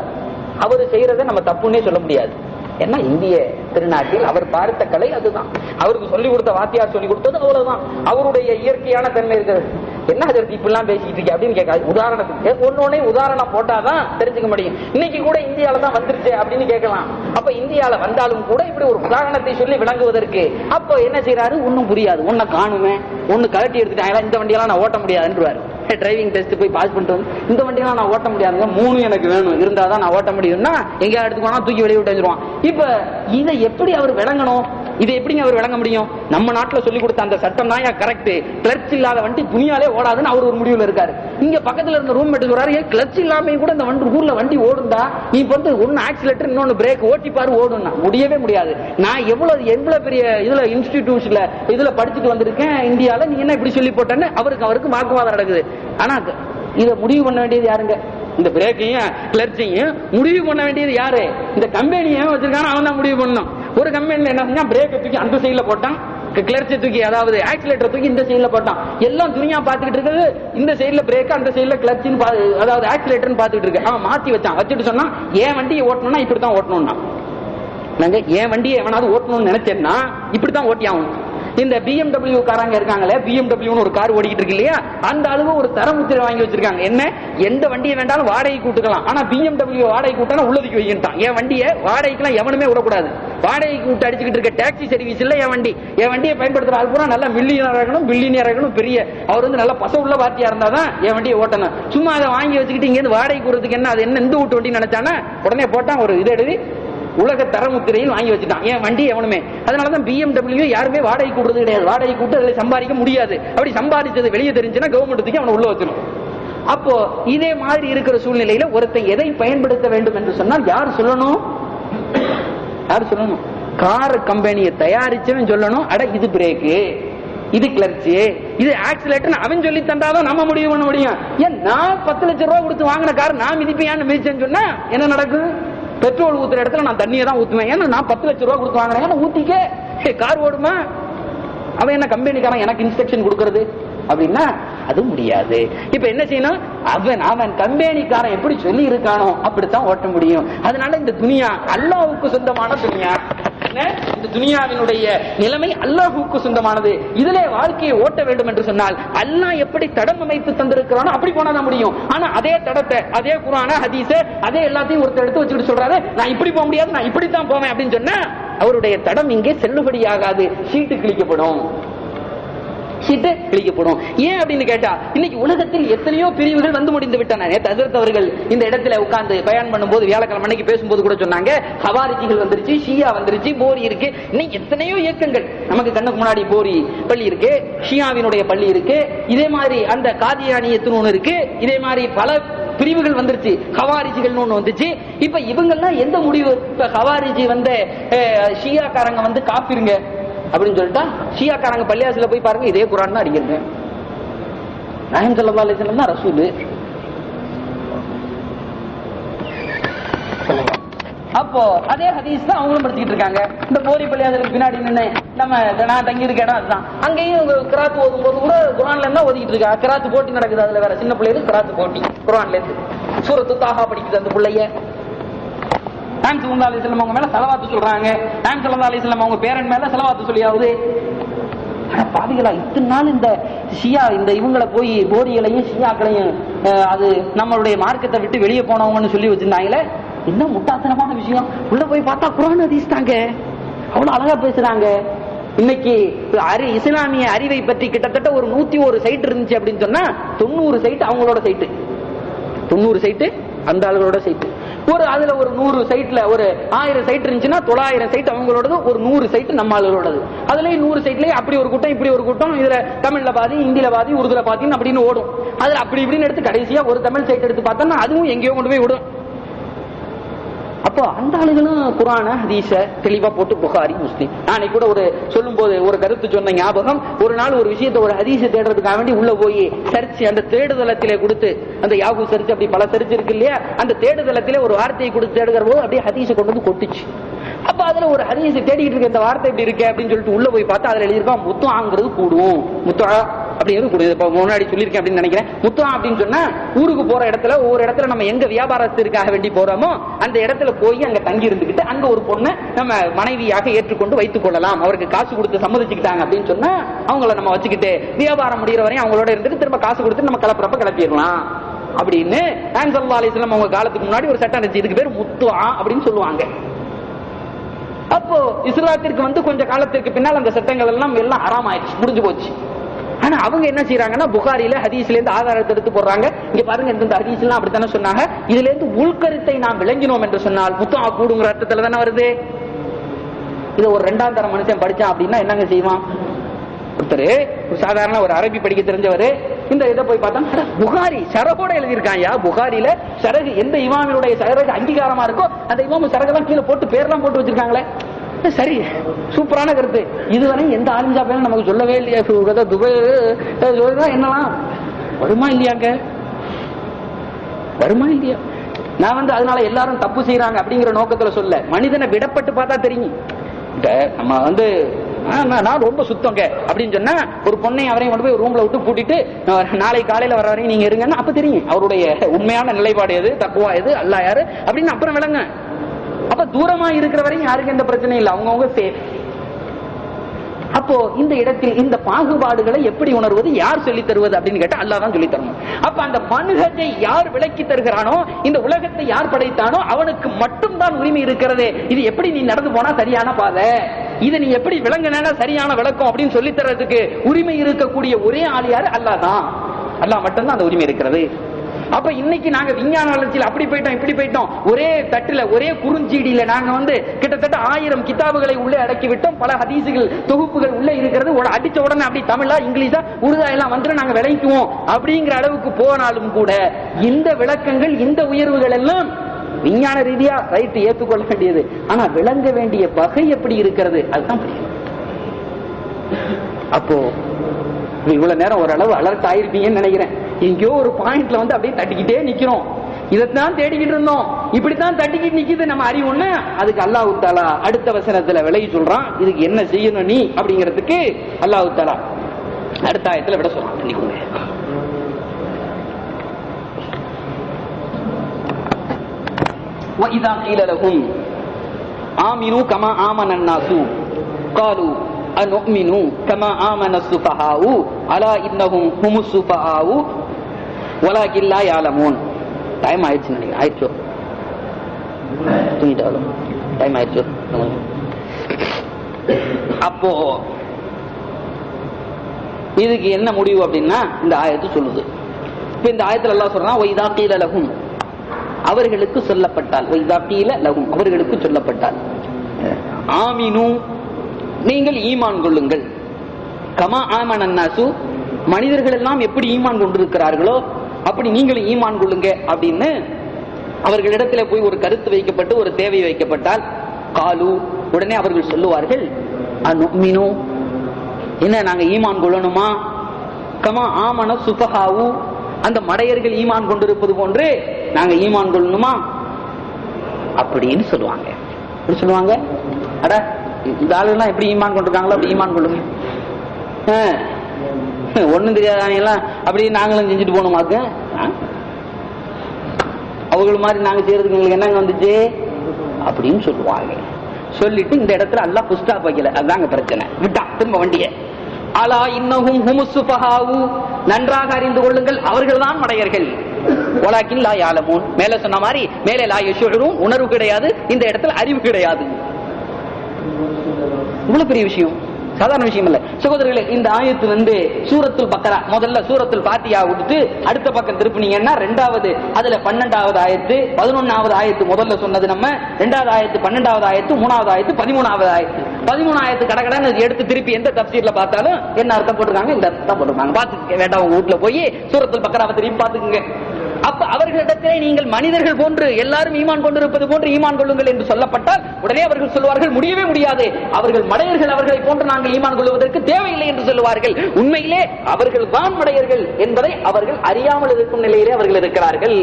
அவரு செய்யறதை நம்ம தப்புன்னே சொல்ல முடியாது ஏன்னா இந்திய திருநாட்டில் அவர் பார்த்த கலை அதுதான் அவருக்கு சொல்லி கொடுத்த வாத்தியார் சொல்லி கொடுத்தது அவ்வளவுதான் அவருடைய இயற்கையான தன்மை இருக்கிறது என்ன அதற்கு இப்படிலாம் பேசிக்கிட்டு இருக்கீங்க அப்படின்னு கேட்காது உதாரணத்துக்கு ஒன்னொன்னே உதாரணம் போட்டாதான் தெரிஞ்சுக்க முடியும் இன்னைக்கு கூட இந்தியால தான் வந்துருச்சு அப்படின்னு கேட்கலாம் அப்ப இந்தியால வந்தாலும் கூட இப்படி ஒரு உதாரணத்தை சொல்லி விளங்குவதற்கு அப்ப என்ன செய்யறாரு ஒன்னும் புரியாது ஒன்ன காணுமே ஒண்ணு கழட்டி எடுத்துட்டாங்களா இந்த வண்டியெல்லாம் நான் ஓட்ட முடியாதுன்றாரு டிரைவிங் டெஸ்ட் போய் பாஸ் பண்ணிட்டு வந்து இந்த வண்டியெல்லாம் நான் ஓட்ட முடியாதுங்க மூணு எனக்கு வேணும் இருந்தாதான் நான் ஓட்ட முடியும்னா எங்கேயா எடுத்துக்கோனா தூக்கி வெளியே விட்டு வச்சிருவான் இப்ப இதை எப்படி அவர் விளங்கணும் இதை எப்படிங்க அவர் விளங்க முடியும் நம்ம நாட்டுல சொல்லி கொடுத்த அந்த சட்டம் தான் கரெக்ட் கிளர்ச் இல்லாத வண்டி துணியாலே ஓடாதுன்னு அவர் ஒரு முடிவுல இருக்காரு இங்க பக்கத்துல இருந்த ரூம் மேட் சொல்றாரு ஏன் கிளர்ச் இல்லாம கூட இந்த வண்டி ஊர்ல வண்டி ஓடுந்தா நீ இப்ப வந்து ஒன்னு ஆக்சிலேட்டர் இன்னொன்னு பிரேக் ஓட்டி பாரு ஓடும்னா முடியவே முடியாது நான் எவ்வளவு எவ்வளவு பெரிய இதுல இன்ஸ்டிடியூட்ஸ்ல இதுல படிச்சுட்டு வந்திருக்கேன் இந்தியால நீ என்ன இப்படி சொல்லி போட்டேன்னு அவருக்கு அவருக்கு வாக்குவாதம் நடக்குது ஆனா இத முடிவு பண்ண வேண்டியது யாருங்க இந்த பிரேக்கையும் கிளர்ச்சியும் முடிவு பண்ண வேண்டியது யாரு இந்த கம்பெனி ஏன் வச்சிருக்கானோ அவன் தான் முடிவு பண்ணணும் ஒரு கம்பெனில என்ன செஞ்சா பிரேக்கை தூக்கி அந்த சைடுல போட்டான் கிளர்ச்சி தூக்கி அதாவது ஆக்சிலேட்டர் தூக்கி இந்த சைடுல போட்டான் எல்லாம் துணியா பாத்துக்கிட்டு இருக்குது இந்த சைடுல பிரேக் அந்த சைடுல கிளர்ச்சின்னு பா- அதாவது ஆக்சிலேட்டர்னு பாத்துக்கிட்டு இருக்கு அவன் மாத்தி வச்சான் வச்சுட்டு சொன்னா என் வண்டியை ஓட்டணும்னா இப்படித்தான் ஓட்டணும்னா நாங்க என் வண்டியை எவனாவது ஓட்டணும்னு நினைச்சேன்னா இப்படித்தான் ஓட்டி ஆகணும் இந்த பிஎம்டபிள்யூ காரங்க இருக்காங்களே பிஎம்டபிள்யூன்னு ஒரு கார் ஓடிக்கிட்டு இருக்கு இல்லையா அந்த அளவு ஒரு தரமுத்திரை வாங்கி வச்சிருக்காங்க என்ன எந்த வண்டியை வேண்டாலும் வாடகை கூட்டுக்கலாம் ஆனா பிஎம்டபிள்யூ வாடகை கூட்டனா உள்ளதுக்கு வைக்கிட்டான் என் வண்டியை வாடகைக்கெல்லாம் எவனுமே விடக்கூடாது வாடகைக்கு விட்டு அடிச்சுக்கிட்டு இருக்க டாக்ஸி சர்வீஸ் இல்ல என் வண்டி என் வண்டியை பயன்படுத்துற ஆள் பூரா நல்ல மில்லியனர் இருக்கணும் பில்லியனர் இருக்கணும் பெரிய அவர் வந்து நல்ல பச உள்ள பார்ட்டியா இருந்தாதான் என் வண்டியை ஓட்டணும் சும்மா அதை வாங்கி வச்சுக்கிட்டு இங்க இருந்து வாடகை கூறதுக்கு என்ன அது என்ன இந்த வீட்டு வண்டி நினைச்சானா உடனே போட்டான் ஒரு இதை எழுதி உலக தரமுத்திரையில் வாங்கி வச்சுட்டான் என் வண்டி எவனுமே அதனாலதான் பிஎம்டபிள்யூ யாருமே வாடகை கூடுறது கிடையாது வாடகை கூட்டு அதுல சம்பாதிக்க முடியாது அப்படி சம்பாதிச்சது வெளியே தெரிஞ்சுன்னா கவர்மெண்ட் தூக்கி அவனை உள்ள வச்சிடும் அப்போ இதே மாதிரி இருக்கிற சூழ்நிலையில ஒருத்தன் எதை பயன்படுத்த வேண்டும் என்று சொன்னால் யார் சொல்லணும் யார் சொல்லணும் கார் கம்பெனியை தயாரிச்சவன் சொல்லணும் அட இது பிரேக்கு இது கிளர்ச்சி இது ஆக்சிலேட்டர் அவன் சொல்லி தந்தாதான் நம்ம முடிவு பண்ண முடியும் ஏன் நான் பத்து லட்சம் ரூபாய் கொடுத்து வாங்கின கார் நான் மிதிப்பையான்னு மிதிச்சேன்னு சொன்னா என்ன நடக்கும் பெட்ரோல் ஊத்துற இடத்துல நான் தண்ணியை தான் ஊத்துவேன் ஏன்னா நான் பத்து லட்சம் ரூபாய் கொடுத்து வாங்கினேன் ஏன்னா ஊத்திக்க ஏ, கார் ஓடுமா அவன் என்ன கம்பெனிக்காரன் எனக்கு இன்ஸ்ட்ரக்ஷன் கொடுக்கறது அப்படின்னா அது முடியாது இப்ப என்ன செய்யணும் அவன் அவன் கம்பெனிக்காரன் எப்படி சொல்லி இருக்கானோ அப்படித்தான் ஓட்ட முடியும் அதனால இந்த துனியா அல்லாஹ்வுக்கு சொந்தமான துனியா என்ன? இந்த துனியாவினுடைய நிலைமை அல்லாஹ்வுக்கு சொந்தமானது இதிலே வாழ்க்கையை ஓட்ட வேண்டும் என்று சொன்னால் அல்லாஹ் எப்படி தடம் அமைத்து தந்திருக்கிறானோ அப்படி போனாதான் முடியும் ஆனா அதே தடத்தை அதே குரான ஹதீஸ அதே எல்லாத்தையும் ஒருத்தர் எடுத்து வச்சுக்கிட்டு சொல்றாரு நான் இப்படி போக முடியாது நான் இப்படித்தான் போவேன் அப்படின்னு சொன்னா அவருடைய தடம் இங்கே செல்லுபடியாகாது சீட்டு கிழிக்கப்படும் சீட்டு கிழிக்கப்படும் ஏன் அப்படின்னு கேட்டா இன்னைக்கு உலகத்தில் எத்தனையோ பிரிவுகள் வந்து முடிந்து விட்டன நேற்று ஹசரத் அவர்கள் இந்த இடத்துல உட்கார்ந்து பயன் பண்ணும்போது வியாழக்கிழமை அன்னைக்கு பேசும்போது கூட சொன்னாங்க ஹவாரிஜிகள் வந்துருச்சு ஷியா வந்துருச்சு போரி இருக்கு இன்னைக்கு எத்தனையோ இயக்கங்கள் நமக்கு கண்ணுக்கு முன்னாடி போரி பள்ளி இருக்கு ஷியாவினுடைய பள்ளி இருக்கு இதே மாதிரி அந்த காதியானியத்துன்னு ஒண்ணு இருக்கு இதே மாதிரி பல பிரிவுகள் வந்துருச்சு ஹவாரிஜிகள் ஒண்ணு வந்துச்சு இப்ப இவங்கெல்லாம் எந்த முடிவு இப்ப ஹவாரிஜி வந்து அஹ், ஷியாக்காரங்க வந்து காப்பிருங்க அப்படின்னு சொல்லிட்டா ஷியாக்காரங்க பள்ளியாசில போய் பாருங்க இதே குரான் தான் அடிக்கிறது நாயம் சல்லா அலிஸ்லாம் தான் ரசூலு அப்போ அதே ஹதீஸ் தான் அவங்களும் படிச்சுக்கிட்டு இருக்காங்க இந்த போரி பள்ளியாசலுக்கு பின்னாடி நின்று நம்ம நான் தங்கி இருக்க இடம் அதுதான் அங்கேயும் இவங்க கிராத்து ஓதும் போது கூட குரான்ல இருந்தா ஓதிக்கிட்டு இருக்கா கிராத்து போட்டி நடக்குது அதுல வேற சின்ன பிள்ளைகளுக்கு கிராத்து போட்டி குரான்ல இருந்து சூரத்து தாகா படிக்குது அந்த பிள்ளைய நாயம் சல்லா அலிஸ்லாம் அவங்க மேல செலவாத்து சொல்றாங்க நாயம் சல்லா அலிஸ்லாம் அவங்க பேரன் மேல செலவாத்து சொல்லியாவது ஆனா பாவிகளா இத்தனை நாள் இந்த ஷியா இந்த இவங்களை போய் போரியலையும் ஷியாக்களையும் அஹ், அது நம்மளுடைய மார்க்கத்தை விட்டு வெளியே போனவங்கன்னு சொல்லி வச்சிருந்தாங்களே என்ன முட்டாத்தனமான விஷயம் உள்ள போய் பார்த்தா குரான் ஹதீஸ் தாங்க அவ்வளவு அழகா பேசுறாங்க இன்னைக்கு அறி இஸ்லாமிய அறிவை பற்றி கிட்டத்தட்ட ஒரு நூத்தி ஒரு சைட் இருந்துச்சு அப்படின்னு சொன்னா தொண்ணூறு சைட் அவங்களோட சைட்டு தொண்ணூறு சைட்டு அந்த ஆளுகளோட சைட்டு ஒரு அதுல ஒரு நூறு சைட்ல ஒரு ஆயிரம் சைட் இருந்துச்சுன்னா தொள்ளாயிரம் சைட் அவங்களோடது ஒரு நூறு சைட் நம்ம ஆளுகளோடது அதுலயும் நூறு சைட்லயே அப்படி ஒரு கூட்டம் இப்படி ஒரு கூட்டம் இதுல தமிழ்ல பாதி இந்தியில பாதி உருதுல பாதின்னு அப்படின்னு ஓடும் அதுல அப்படி இப்படின்னு எடுத்து கடைசியா ஒரு தமிழ் சைட் எடுத்து பார்த்தோம்னா அதுவும் எங்கேயோ கொண்டு போய் விடும் அப்போ அந்த ஆளுகளும் குரான ஹதீஸ தெளிவா போட்டு புகாரி முஸ்லீம் நான் கூட ஒரு சொல்லும் போது ஒரு கருத்து சொன்ன ஞாபகம் ஒரு நாள் ஒரு விஷயத்தை ஒரு ஹதீஸை தேடுறதுக்காக வேண்டி உள்ள போய் சர்ச் அந்த தேடுதளத்திலே கொடுத்து அந்த யாகு சர்ச் அப்படி பல சர்ச் இருக்கு இல்லையா அந்த தேடுதளத்திலே ஒரு வார்த்தையை கொடுத்து தேடுகிற போது அப்படியே ஹதீஸை கொண்டு வந்து கொட்டுச்சு அப்ப அதுல ஒரு ஹதீஸை தேடிட்டு இருக்க இந்த வார்த்தை இப்படி இருக்கு அப்படின்னு சொல்லிட்டு உள்ள போய் பார்த்தா அதுல எழுதியிருக்கான் முத்துவாங்கிறது கூடும் முத்துவா அப்படிங்கிறது கூடுது இப்ப முன்னாடி சொல்லியிருக்கேன் அப்படின்னு நினைக்கிறேன் முத்துவா அப்படின்னு சொன்னா ஊருக்கு போற இடத்துல ஒவ்வொரு இடத்துல நம்ம எங்க வியாபாரத்திற்காக வேண்டி போறோமோ அந்த இடத்துல போய் அங்க தங்கி இருந்துகிட்டு அங்க ஒரு பொண்ணை நம்ம மனைவியாக ஏற்றுக்கொண்டு வைத்துக் கொள்ளலாம் அவருக்கு காசு கொடுத்து சம்மதிச்சுக்கிட்டாங்க அப்படின்னு சொன்னா அவங்கள நம்ம வச்சுக்கிட்டு வியாபாரம் முடிகிற வரையும் அவங்களோட இருந்துட்டு திரும்ப காசு கொடுத்து நம்ம கிளப்புறப்ப கிளப்பிடலாம் அப்படின்னு ஆன்சல்லா அலிஸ்லாம் அவங்க காலத்துக்கு முன்னாடி ஒரு சட்டம் இருந்துச்சு இதுக்கு பேர் முத்துவா அப்படின்னு சொல்லுவாங்க அப்போ இஸ்லாத்திற்கு வந்து கொஞ்ச காலத்திற்கு பின்னால் அந்த சட்டங்கள் எல்லாம் எல்லாம் ஹராம் ஆயிடுச்சு முடிஞ்சு போச்சு ஆனா அவங்க என்ன செய்யறாங்கன்னா புகாரில ஹதீஸ்ல இருந்து ஆதாரத்தை எடுத்து போடுறாங்க இங்க பாருங்க இந்த ஹதீஸ் எல்லாம் அப்படித்தானே சொன்னாங்க இதுல இருந்து உள்கருத்தை நாம் விளங்கினோம் என்று சொன்னால் புத்தா கூடுங்கிற அர்த்தத்துல தானே வருது இத ஒரு ரெண்டாம் தர மனுஷன் படிச்சான் அப்படின்னா என்னங்க செய்வான் ஒருத்தர் ஒரு சாதாரண ஒரு அரபி படிக்க தெரிஞ்சவர் இந்த இதை போய் பார்த்தா அட, புகாரி சரகோட எழுதியிருக்காயா புகாரில சரகு எந்த இமாமினுடைய சரகு அங்கீகாரமா இருக்கோ அந்த இமாமு சரகெல்லாம் கீழே போட்டு பேர்லாம் போட்டு வச்சிருக்காங்களே அஹ் சரி சூப்பரான கருத்து இதுவரை எந்த ஆலிஞ்சா பேரும் நமக்கு சொல்லவே இல்லையா சுகத துபை அஹ் சொல்றா என்னலாம் வருமா இல்லையாங்க வருமா இல்லையா நான் வந்து அதனால எல்லாரும் தப்பு செய்யறாங்க அப்படிங்கிற நோக்கத்துல சொல்ல மனிதனை விடப்பட்டு பார்த்தா தெரியும் இந்த நம்ம வந்து ஆ, நான் நான் ரொம்ப சுத்தங்க அப்படின்னு சொன்னா ஒரு பொண்ணை அவரையும் கொண்டு போய் ரூம்ல விட்டு பூட்டிட்டு நான் நாளை காலையில வர வரையும் நீங்க இருங்கன்னா அப்ப தெரியும் அவருடைய உண்மையான நிலைப்பாடு எது தக்குவா எது அல்லா யாரு அப்படின்னு அப்புறம் விளங்க அப்ப தூரமா இருக்கிற வரையும் யாருக்கு எந்த பிரச்சனையும் இல்லை அவங்கவுங்க சேஃப் அப்போ இந்த இடத்தில் இந்த பாகுபாடுகளை எப்படி உணர்வது யார் சொல்லி தருவது அப்படின்னு கேட்டா அல்லாஹ் தான் சொல்லி தரணும் அப்ப அந்த மனுகத்தை யார் விளக்கி தருகிறானோ இந்த உலகத்தை யார் படைத்தானோ அவனுக்கு மட்டும்தான் உரிமை இருக்கிறது இது எப்படி நீ நடந்து போனா சரியான பாதை இதை நீ எப்படி விளங்கினா சரியான விளக்கம் அப்படின்னு சொல்லி தர்றதுக்கு உரிமை இருக்கக்கூடிய ஒரே ஆள் யாரு அல்லாஹ் தான் அல்லாஹ் மட்டும்தான் அந்த உரிமை இருக்கிறது அப்ப இன்னைக்கு நாங்க விஞ்ஞான வளர்ச்சியில் அப்படி போயிட்டோம் இப்படி போயிட்டோம் ஒரே தட்டுல ஒரே குறுஞ்சீடியில நாங்க வந்து கிட்டத்தட்ட ஆயிரம் கிதாபுகளை உள்ளே அடக்கி விட்டோம் பல ஹதீசுகள் தொகுப்புகள் உள்ளே இருக்கிறது உட- அடிச்ச உடனே அப்படி தமிழா இங்கிலீஷா உருதா எல்லாம் வந்து நாங்க விளக்குவோம் அப்படிங்கிற அளவுக்கு போனாலும் கூட இந்த விளக்கங்கள் இந்த உயர்வுகள் எல்லாம் விஞ்ஞான ரீதியா ரைட் ஏற்றுக்கொள்ள வேண்டியது ஆனா விளங்க வேண்டிய வகை எப்படி இருக்கிறது அதுதான் புரியும் அப்போ இவ்வளவு நேரம் ஓரளவு அலர்ட் ஆயிருப்பீங்கன்னு நினைக்கிறேன் எங்கேயோ ஒரு பாயிண்ட்ல வந்து அப்படியே தட்டிக்கிட்டே நிக்கிறோம் இதைத்தான் தேடிக்கிட்டு இருந்தோம் இப்படித்தான் தட்டிக்கிட்டு நிக்குது நம்ம அறிவுன்னு அதுக்கு அல்லாஹ் தாலா அடுத்த வசனத்துல விலகி சொல்றான் இதுக்கு என்ன செய்யணும் நீ அப்படிங்கிறதுக்கு அல்லாஹ் தாலா அடுத்த ஆயத்துல விட சொல்றான் பண்ணிக்கோங்க وإذا قيل لهم آمنوا كما آمن الناس قالوا أنؤمن كما آمن السفهاء ألا إنهم هم السفهاء ولكن لا يعلمون டைம் ஆயிடுச்சு நினைக்கிறேன் ஆயிடுச்சோ தூங்கிட்டாலும் டைம் ஆயிடுச்சோ அப்போ இதுக்கு என்ன முடிவு அப்படின்னா இந்த ஆயத்து சொல்லுது இப்ப இந்த ஆயத்துல எல்லாம் சொல்றான் ஒய்தா கீழ லகும் அவர்களுக்கு சொல்லப்பட்டால் ஒய்தா கீழ லகும் அவர்களுக்கு சொல்லப்பட்டால் ஆமினு நீங்கள் ஈமான் கொள்ளுங்கள் கமா ஆமன் அன்னாசு மனிதர்கள் எல்லாம் எப்படி ஈமான் கொண்டிருக்கிறார்களோ அப்படி நீங்களும் ஈமான் கொள்ளுங்க அப்படின்னு அவர்களிடத்துல போய் ஒரு கருத்து வைக்கப்பட்டு ஒரு தேவை வைக்கப்பட்டால் காலு உடனே அவர்கள் சொல்லுவார்கள் அனுமினு என்ன நாங்க ஈமான் கொள்ளணுமா கமா ஆமன சுபஹாவு அந்த மடையர்கள் ஈமான் கொண்டிருப்பது போன்று நாங்க ஈமான் கொள்ளணுமா அப்படின்னு சொல்லுவாங்க எப்படி சொல்லுவாங்க அட இந்த ஆளுலாம் எப்படி ஈமான் கொண்டிருக்காங்களோ அப்படி ஈமான் கொள்ளுங்க ஒண்ணும் தெரியாத எல்லாம் அப்படி நாங்களும் செஞ்சுட்டு போனோமாக்க ஆ? அவர்கள் மாதிரி நாங்க செய்யறதுக்கு எங்களுக்கு என்னங்க வந்துச்சு அப்படின்னு சொல்லுவாங்க சொல்லிட்டு இந்த இடத்துல எல்லாம் புஸ்டா வைக்கல அதுதாங்க பிரச்சனை விட்டா திரும்ப வண்டிய அலா இன்னஹும் ஹுமுஸ் சுஃபஹாவு நன்றாக அறிந்து கொள்ளுங்கள் அவர்கள்தான் மடையர்கள் ஒலாக்கின் லா யாலமூன் மேல சொன்ன மாதிரி மேலே லா யஷுரும் உணர்வு கிடையாது இந்த இடத்துல அறிவு கிடையாது இவ்வளவு பெரிய விஷயம் சாதாரண விஷயம் இல்ல சகோதரர்களே இந்த ஆயத்து வந்து சூரத்துல் பக்கரா முதல்ல சூரத்துல் பாத்தியா விட்டுட்டு அடுத்த பக்கம் திருப்பினீங்கன்னா ரெண்டாவது அதுல பன்னெண்டாவது ஆயத்து பதினொன்னாவது ஆயத்து முதல்ல சொன்னது நம்ம ரெண்டாவது ஆயத்து பன்னெண்டாவது ஆயத்து மூணாவது ஆயத்து பதிமூணாவது ஆயத்து பதிமூணு ஆயத்து கடகடன்னு எடுத்து திருப்பி எந்த தப்சீர்ல பார்த்தாலும் என்ன அர்த்தம் போட்டிருக்காங்க இந்த அர்த்தம் போட்டிருக்காங்க பாத்துக்க வேண்டாம் உங்க வீட்டுல போய் சூரத்துல் பக்கராவை திருப்பி பாத்துக்குங்க அப்ப அவர்களிடத்திலே நீங்கள் மனிதர்கள் போன்று எல்லாரும் ஈமான் கொண்டிருப்பது போன்று ஈமான் கொள்ளுங்கள் என்று சொல்லப்பட்டால் உடனே அவர்கள் சொல்வார்கள் முடியவே முடியாது அவர்கள் மடையர்கள் அவர்களை போன்று நாங்கள் ஈமான் கொள்வதற்கு தேவையில்லை என்று சொல்லுவார்கள் உண்மையிலே அவர்கள் தான் மடையர்கள் என்பதை அவர்கள் அறியாமல் இருக்கும் நிலையிலே அவர்கள் இருக்கிறார்கள்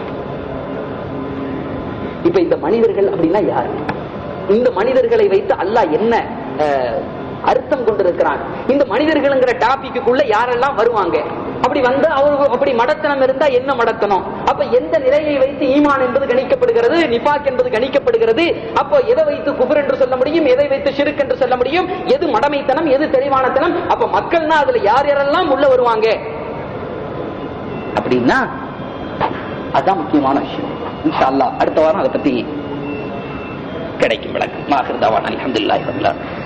இப்ப இந்த மனிதர்கள் அப்படின்னா யார் இந்த மனிதர்களை வைத்து அல்லாஹ் என்ன அஹ், அர்த்தம் கொண்டிருக்கிறான் இந்த மனிதர்கள்ங்கிற டாபிக்குள்ள யாரெல்லாம் வருவாங்க அப்படி வந்து அவர்கள் அப்படி மடத்தனம் இருந்தா என்ன மடத்தனம் அப்ப எந்த நிலையை வைத்து ஈமான் என்பது கணிக்கப்படுகிறது நிபாக் என்பது கணிக்கப்படுகிறது அப்போ எதை வைத்து குபர் என்று சொல்ல முடியும் எதை வைத்து ஷிருக் என்று சொல்ல முடியும் எது மடமைத்தனம் எது தெளிவானத்தனம் அப்ப மக்கள்னா அதுல யார் யாரெல்லாம் உள்ள வருவாங்க அப்படின்னா அதான் முக்கியமான விஷயம் இன்ஷா அல்லாஹ் அடுத்த வாரம் அதை பத்தி கிடைக்கும் விளக்கம் மாஹிர் தவான் அல்ஹம்துலில்லாஹி ரபில் ஆலமீன்